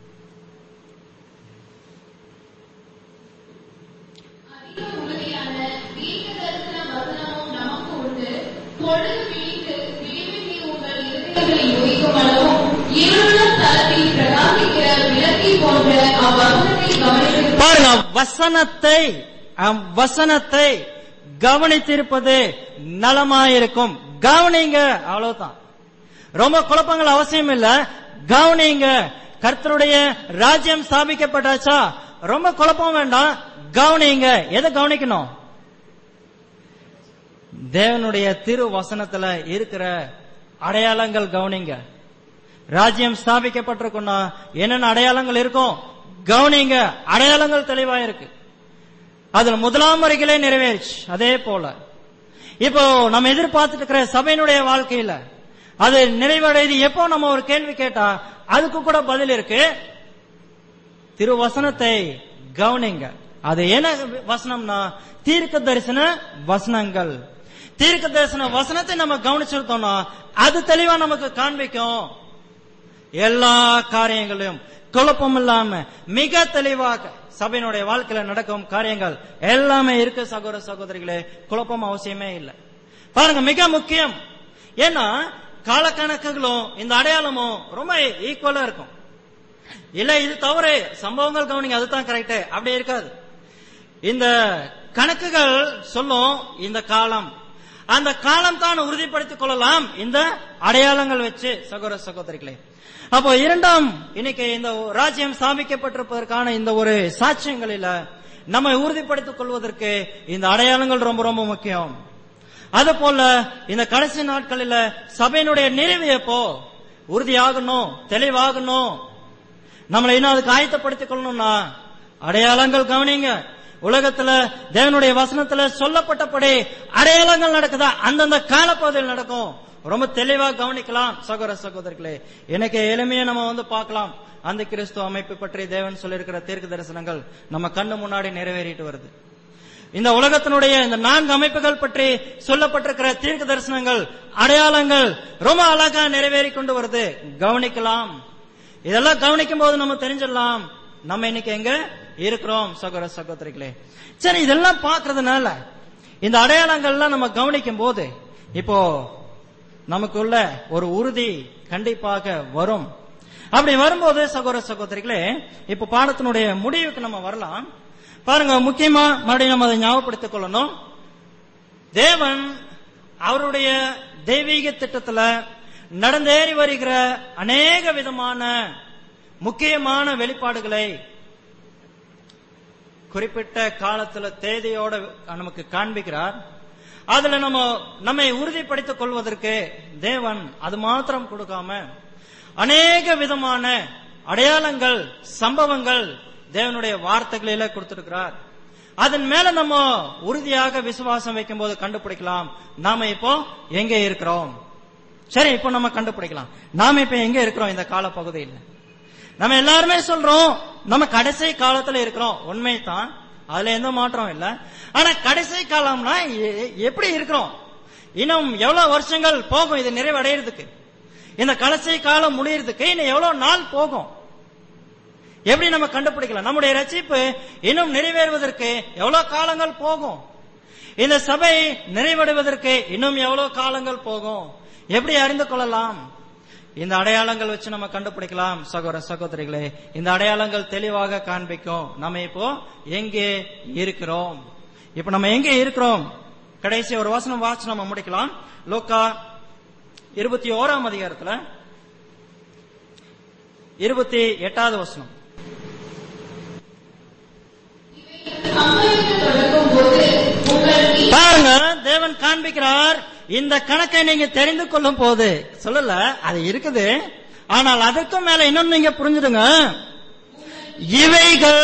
அதிக உறுதியான தீர்க்கதரிசன வசனமும் நமக்கு உண்டு. பொழுது விழித்து விழிமின்றி உங்கள் இருதயங்களை யோசிக்கும் அளவும் இருளுள்ள ஸ்தலத்தில் பிரகாசிக்கிற விளக்கை போன்ற அவ்வசனத்தை கவனித்து பாருங்க வசனத்தை அம் வசனத்தை கவனித்திருப்பது நலமாயிருக்கும் கவனிங்க அவ்வளவுதான் ரொம்ப குழப்பங்கள் அவசியம் இல்ல கவனிங்க கர்த்தருடைய ராஜ்யம் ஸ்தாபிக்கப்பட்டாச்சா ரொம்ப குழப்பம் வேண்டாம் கவனிங்க எதை கவனிக்கணும் தேவனுடைய திரு வசனத்துல இருக்கிற அடையாளங்கள் கவனிங்க ராஜ்யம் ஸ்தாபிக்கப்பட்டிருக்குன்னா என்னென்ன அடையாளங்கள் இருக்கும் கவனிங்க அடையாளங்கள் தெளிவா இருக்கு அதுல முதலாம் வரைகளே நிறைவேறிச்சு அதே போல இப்போ நம்ம எதிர்பார்த்துட்டு இருக்கிற சபையினுடைய வாழ்க்கையில அது நிறைவடையுது எப்போ நம்ம ஒரு கேள்வி கேட்டா அதுக்கு கூட பதில் இருக்கு திருவசனத்தை கவனிங்க அது என்ன வசனம்னா தீர்க்க தரிசன வசனங்கள் தீர்க்க தரிசன வசனத்தை நம்ம கவனிச்சிருந்தோம்னா அது தெளிவா நமக்கு காண்பிக்கும் எல்லா காரியங்களையும் குழப்பம் இல்லாம மிக தெளிவாக சபையினுடைய வாழ்க்கையில நடக்கும் காரியங்கள் எல்லாமே இருக்கு சகோதர சகோதரிகளே குழப்பம் அவசியமே இல்லை பாருங்க மிக முக்கியம் ஏன்னா காலக்கணக்குகளும் இந்த அடையாளமும் ரொம்ப ஈக்குவலா இருக்கும் இல்ல இது தவறு சம்பவங்கள் கவனிங்க அதுதான் கரெக்ட் அப்படி இருக்காது இந்த கணக்குகள் சொல்லும் இந்த காலம் அந்த காலம் தான் உறுதிப்படுத்திக் கொள்ளலாம் இந்த அடையாளங்கள் வச்சு சகோதர சகோதரிகளே அப்போ இரண்டாம் இன்னைக்கு இந்த ராஜ்யம் ஸ்தாபிக்கப்பட்டிருப்பதற்கான இந்த ஒரு சாட்சியங்களில நம்மை உறுதிப்படுத்திக் கொள்வதற்கு இந்த அடையாளங்கள் ரொம்ப ரொம்ப முக்கியம் அது போல இந்த கடைசி நாட்களில சபையினுடைய நிறைவு எப்போ உறுதியாகணும் தெளிவாகணும் நம்மளை இன்னும் அதுக்கு ஆயத்தப்படுத்திக் கொள்ளணும்னா அடையாளங்கள் கவனிங்க உலகத்துல தேவனுடைய வசனத்துல சொல்லப்பட்டபடி அடையாளங்கள் நடக்குதா அந்தந்த காலப்பகுதியில் நடக்கும் ரொம்ப தெளிவா கவனிக்கலாம் சகோதர சகோதரிகளே எனக்கு எளிமையா நம்ம வந்து பார்க்கலாம் அந்த கிறிஸ்துவ அமைப்பு பற்றி தேவன் சொல்லியிருக்கிற தீர்க்க தரிசனங்கள் நம்ம கண்ணு முன்னாடி நிறைவேறிட்டு வருது இந்த உலகத்தினுடைய இந்த நான்கு அமைப்புகள் பற்றி சொல்லப்பட்டிருக்கிற தீர்க்க தரிசனங்கள் அடையாளங்கள் ரொம்ப அழகா நிறைவேறி கொண்டு வருது கவனிக்கலாம் இதெல்லாம் கவனிக்கும் போது நம்ம தெரிஞ்சிடலாம் நம்ம இன்னைக்கு எங்க இருக்கிறோம் சகோதர சகோதரிகளே சரி இதெல்லாம் பாக்குறதுனால இந்த அடையாளங்கள்லாம் நம்ம கவனிக்கும் போது இப்போ நமக்குள்ள ஒரு உறுதி கண்டிப்பாக வரும் அப்படி வரும்போது சகோதர சகோதரிகளே இப்ப பாடத்தினுடைய முடிவுக்கு நம்ம வரலாம் பாருங்க முக்கியமா மறுபடியும் நம்ம அதை ஞாபகப்படுத்திக் கொள்ளணும் தேவன் அவருடைய தெய்வீக திட்டத்துல நடந்தேறி வருகிற அநேக விதமான முக்கியமான வெளிப்பாடுகளை குறிப்பிட்ட காலத்துல தேதியோட நமக்கு காண்பிக்கிறார் அதுல நம்ம நம்மை உறுதிப்படுத்திக் கொள்வதற்கு தேவன் அது மாத்திரம் கொடுக்காம அநேக விதமான அடையாளங்கள் சம்பவங்கள் தேவனுடைய வார்த்தைகளில கொடுத்திருக்கிறார் அதன் மேல நம்ம உறுதியாக விசுவாசம் வைக்கும் போது கண்டுபிடிக்கலாம் நாம இப்போ எங்க இருக்கிறோம் சரி இப்போ நம்ம கண்டுபிடிக்கலாம் நாம இப்ப எங்க இருக்கிறோம் இந்த கால பகுதியில் நம்ம எல்லாருமே சொல்றோம் நம்ம கடைசி காலத்துல இருக்கிறோம் உண்மைதான் அதுல எந்த மாற்றம் இல்ல ஆனா கடைசி காலம்னா எ- எப்படி இருக்கிறோம் இன்னும் எவ்வளவு வருஷங்கள் போகும் இது நிறைவடைறதுக்கு இந்த கடைசி காலம் முடியறதுக்கு இன்னும் எவ்வளவு நாள் போகும் எப்படி நம்ம கண்டுபிடிக்கலாம் நம்முடைய ரட்சிப்பு இன்னும் நிறைவேறுவதற்கு எவ்வளவு காலங்கள் போகும் இந்த சபை நிறைவடைவதற்கு இன்னும் எவ்வளவு காலங்கள் போகும் எப்படி அறிந்து கொள்ளலாம் இந்த அடையாளங்கள் வச்சு நம்ம கண்டுபிடிக்கலாம் சகோதர சகோதரிகளே இந்த அடையாளங்கள் தெளிவாக காண்பிக்கும் நம்ம இப்போ எங்கே இருக்கிறோம் இப்ப நம்ம எங்கே இருக்கிறோம் கடைசி ஒரு வசனம் வாசி நம்ம முடிக்கலாம் லோக்கா இருபத்தி ஓராம் அதிகாரத்துல இருபத்தி எட்டாவது வசனம் சம்பவிக்க தொடங்கும் போது உங்கள் வீ- பாருங்க தேவன் காண்பிக்கிறார் இந்த கணக்கை நீங்க தெரிந்து கொள்ளும் போது சொல்லல அது இருக்குது ஆனால் அதற்கும் மேல இன்னொன்னு நீங்க புரிஞ்சுடுங்க இவைகள்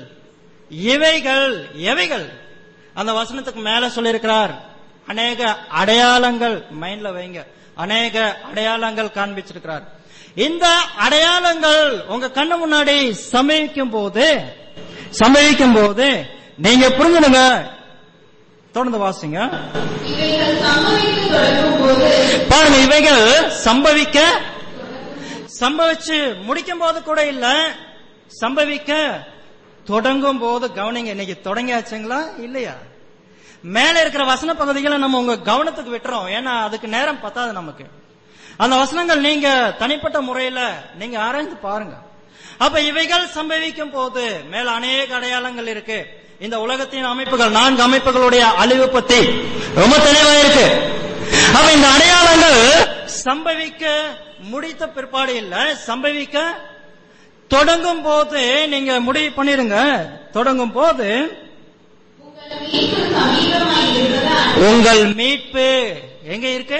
இவைகள் எவைகள் அந்த வசனத்துக்கு மேல சொல்லியிருக்கிறார் அநேக அடையாளங்கள் மைண்ட்ல வைங்க அநேக அடையாளங்கள் காண்பிச்சிருக்கிறார் இந்த அடையாளங்கள் உங்க கண்ணு முன்னாடி சம்பவிக்கும் போது சம்பவிக்கும் போது நீங்க புரிஞ்சுடுங்க தொடர்ந்து வாசிங்க இவைகள் சம்பவிக்க தொடங்கும் போது பாருங்க இவைகள் சம்பவிக்க சம்பவிச்சு முடிக்கும் போது கூட இல்ல சம்பவிக்க தொடங்கும் போது கவனிங்க இன்னைக்கு தொடங்கியாச்சுங்களா இல்லையா மேல இருக்கிற வசன பகுதிகளை நம்ம உங்க கவனத்துக்கு விட்டுறோம் ஏன்னா அதுக்கு நேரம் பத்தாது நமக்கு அந்த வசனங்கள் நீங்க தனிப்பட்ட முறையில நீங்க ஆராய்ந்து பாருங்க அப்ப இவைகள் சம்பவிக்கும் போது மேல அநேக அடையாளங்கள் இருக்கு இந்த உலகத்தின் அமைப்புகள் நான்கு அமைப்புகளுடைய அழிவு பத்தி ரொம்ப தெளிவா இருக்கு அப்ப இந்த அடையாளங்கள் சம்பவிக்க முடித்த பிற்பாடு இல்ல சம்பவிக்க தொடங்கும் போது நீங்க முடிவு பண்ணிருங்க தொடங்கும் போது உங்கள் வீட்டு சமீபமாய் இருக்கிறதா உங்கள் மீட்பு எங்க இருக்கு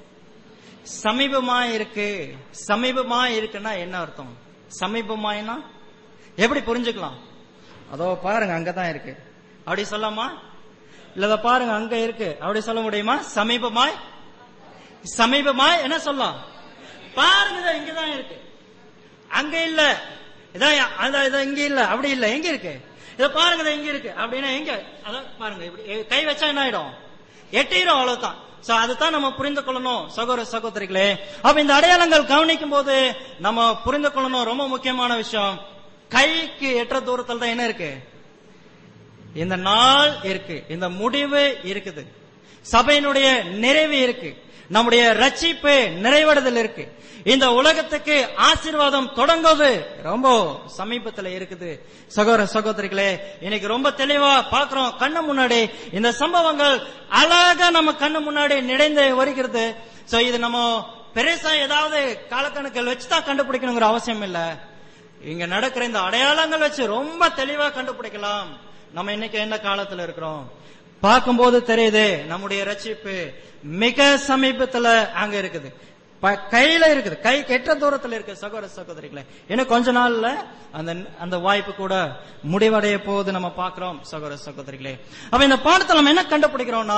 சமீபமா இருக்கு சமீபமா இருக்குன்னா என்ன அர்த்தம் சமீபமாயினா எப்படி புரிஞ்சுக்கலாம் அதோ பாருங்க அங்கதான் இருக்கு அப்படி சொல்லாமா இல்ல இதோ பாருங்க அங்க இருக்கு அப்படி சொல்ல முடியுமா சமீபமாய் சமீபமாய் என்ன சொல்லலாம் பாருங்க இதோ இங்கதான் இருக்கு அங்க இல்ல இதான் அதான் இதோ இங்க இல்ல அப்படி இல்ல எங்க இருக்கு இத பாருங்க இதோ இங்க இருக்கு அப்படின்னா எங்க அதான் பாருங்க இப்படி எ- கை வச்சா என்ன ஆயிடும் எட்டிரும் அவ்வளவுதான் சோ அதுதான் நம்ம புரிந்து கொள்ளணும் சகோதர சகோதரிகளே அப்ப இந்த அடையாளங்கள் கவனிக்கும் போது நம்ம புரிந்து கொள்ளணும் ரொம்ப முக்கியமான விஷயம் கைக்கு எட்டுற தூரத்துல தான் என்ன இருக்கு இந்த நாள் இருக்கு இந்த முடிவு இருக்குது சபையினுடைய நிறைவு இருக்கு நம்முடைய ரட்சிப்பு நிறைவடைதல் இருக்கு இந்த உலகத்துக்கு ஆசீர்வாதம் தொடங்குவது ரொம்ப சமீபத்துல இருக்குது சகோதர சகோதரிகளே இன்னைக்கு ரொம்ப தெளிவா பாக்குறோம் கண்ணு முன்னாடி இந்த சம்பவங்கள் அழகா நம்ம கண்ணு முன்னாடி நிறைந்து வருகிறது சோ இது நம்ம பெருசா ஏதாவது காலக்கணக்கில் வச்சுதான் கண்டுபிடிக்கணுங்கிற அவசியம் இல்ல இங்க நடக்கிற இந்த அடையாளங்கள் வச்சு ரொம்ப தெளிவா கண்டுபிடிக்கலாம் நம்ம இன்னைக்கு என்ன காலத்துல இருக்கிறோம் பார்க்கும்போது தெரியுது நம்முடைய ரட்சிப்பு மிக சமீபத்துல அங்க இருக்குது ப- கையில இருக்குது கை கெட்ட தூரத்துல இருக்கு சகோதர சகோதரிகளே இன்னும் கொஞ்ச நாள்ல அந்த அந்த வாய்ப்பு கூட முடிவடைய போகுது நம்ம பார்க்கிறோம் சகோதர சகோதரிகளே அப்ப இந்த பாடத்துல நம்ம என்ன கண்டுபிடிக்கிறோம்னா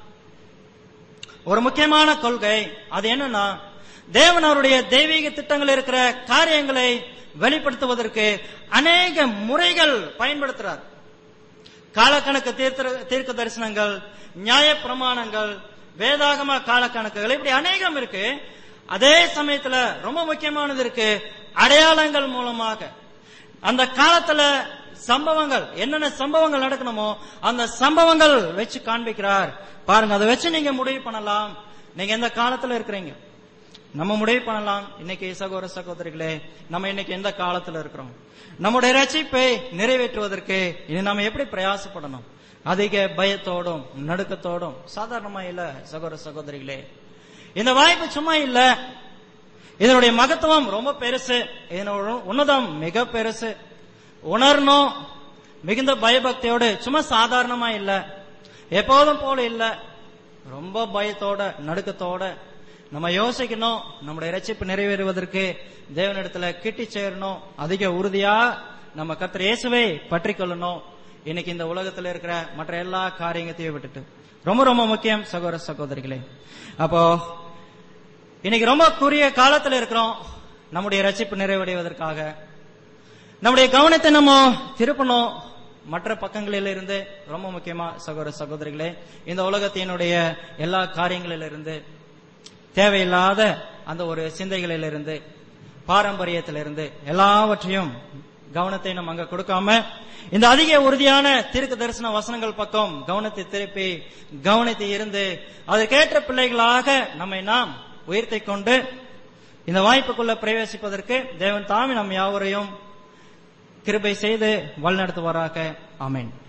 ஒரு முக்கியமான கொள்கை அது என்னன்னா தேவன் அவருடைய தெய்வீக திட்டங்கள் இருக்கிற காரியங்களை வெளிப்படுத்துவதற்கு அநேக முறைகள் பயன்படுத்துறார் காலக்கணக்கு தீர்த்த தீர்க்க தரிசனங்கள் நியாய பிரமாணங்கள் வேதாகம காலக்கணக்குகள் இப்படி அநேகம் இருக்கு அதே சமயத்துல ரொம்ப முக்கியமானது இருக்கு அடையாளங்கள் மூலமாக அந்த காலத்துல சம்பவங்கள் என்னென்ன சம்பவங்கள் நடக்கணுமோ அந்த சம்பவங்கள் வச்சு காண்பிக்கிறார் பாருங்க அதை வச்சு நீங்க முடிவு பண்ணலாம் நீங்க எந்த காலத்துல இருக்கிறீங்க நம்ம முடிவு பண்ணலாம் இன்னைக்கு சகோதர சகோதரிகளே நம்ம இன்னைக்கு எந்த காலத்துல இருக்கிறோம் நம்முடைய ரட்சிப்பை நிறைவேற்றுவதற்கு இனி நாம எப்படி பிரயாசப்படணும் அதிக பயத்தோடும் நடுக்கத்தோடும் சாதாரணமா இல்ல சகோதர சகோதரிகளே இந்த வாய்ப்பு சும்மா இல்ல இதனுடைய மகத்துவம் ரொம்ப பெருசு இதனோட உன்னதம் மிக பெருசு உணரணும் மிகுந்த பயபக்தியோடு சும்மா சாதாரணமா இல்ல எப்போதும் போல இல்ல ரொம்ப பயத்தோட நடுக்கத்தோட நம்ம யோசிக்கணும் நம்முடைய ரட்சிப்பு நிறைவேறுவதற்கு தேவனிடத்துல கிட்டி சேரணும் அதிக உறுதியா நம்ம கர்த்தர் இயேசுவை பற்றி கொள்ளணும் இன்னைக்கு இந்த உலகத்துல இருக்கிற மற்ற எல்லா காரியங்கத்தையும் விட்டுட்டு ரொம்ப ரொம்ப முக்கியம் சகோதர சகோதரிகளே அப்போ இன்னைக்கு ரொம்ப குறுகிய காலத்துல இருக்கிறோம் நம்முடைய ரட்சிப்பு நிறைவடைவதற்காக நம்முடைய கவனத்தை நம்ம திருப்பணும் மற்ற பக்கங்களில் இருந்து ரொம்ப முக்கியமா சகோதர சகோதரிகளே இந்த உலகத்தினுடைய எல்லா காரியங்களிலிருந்து தேவையில்லாத அந்த ஒரு சிந்தைகளிலிருந்து பாரம்பரியத்திலிருந்து எல்லாவற்றையும் கவனத்தை நம்ம அங்க கொடுக்காம இந்த அதிக உறுதியான தீர்க்க தரிசன வசனங்கள் பக்கம் கவனத்தை திருப்பி கவனத்தை இருந்து அதற்கேற்ற பிள்ளைகளாக நம்மை நாம் உயர்த்தி கொண்டு இந்த வாய்ப்புக்குள்ள பிரவேசிப்பதற்கு தேவன் தாமே நம் யாவரையும் கிருபை செய்து வழிநடத்துவாராக ஆமென்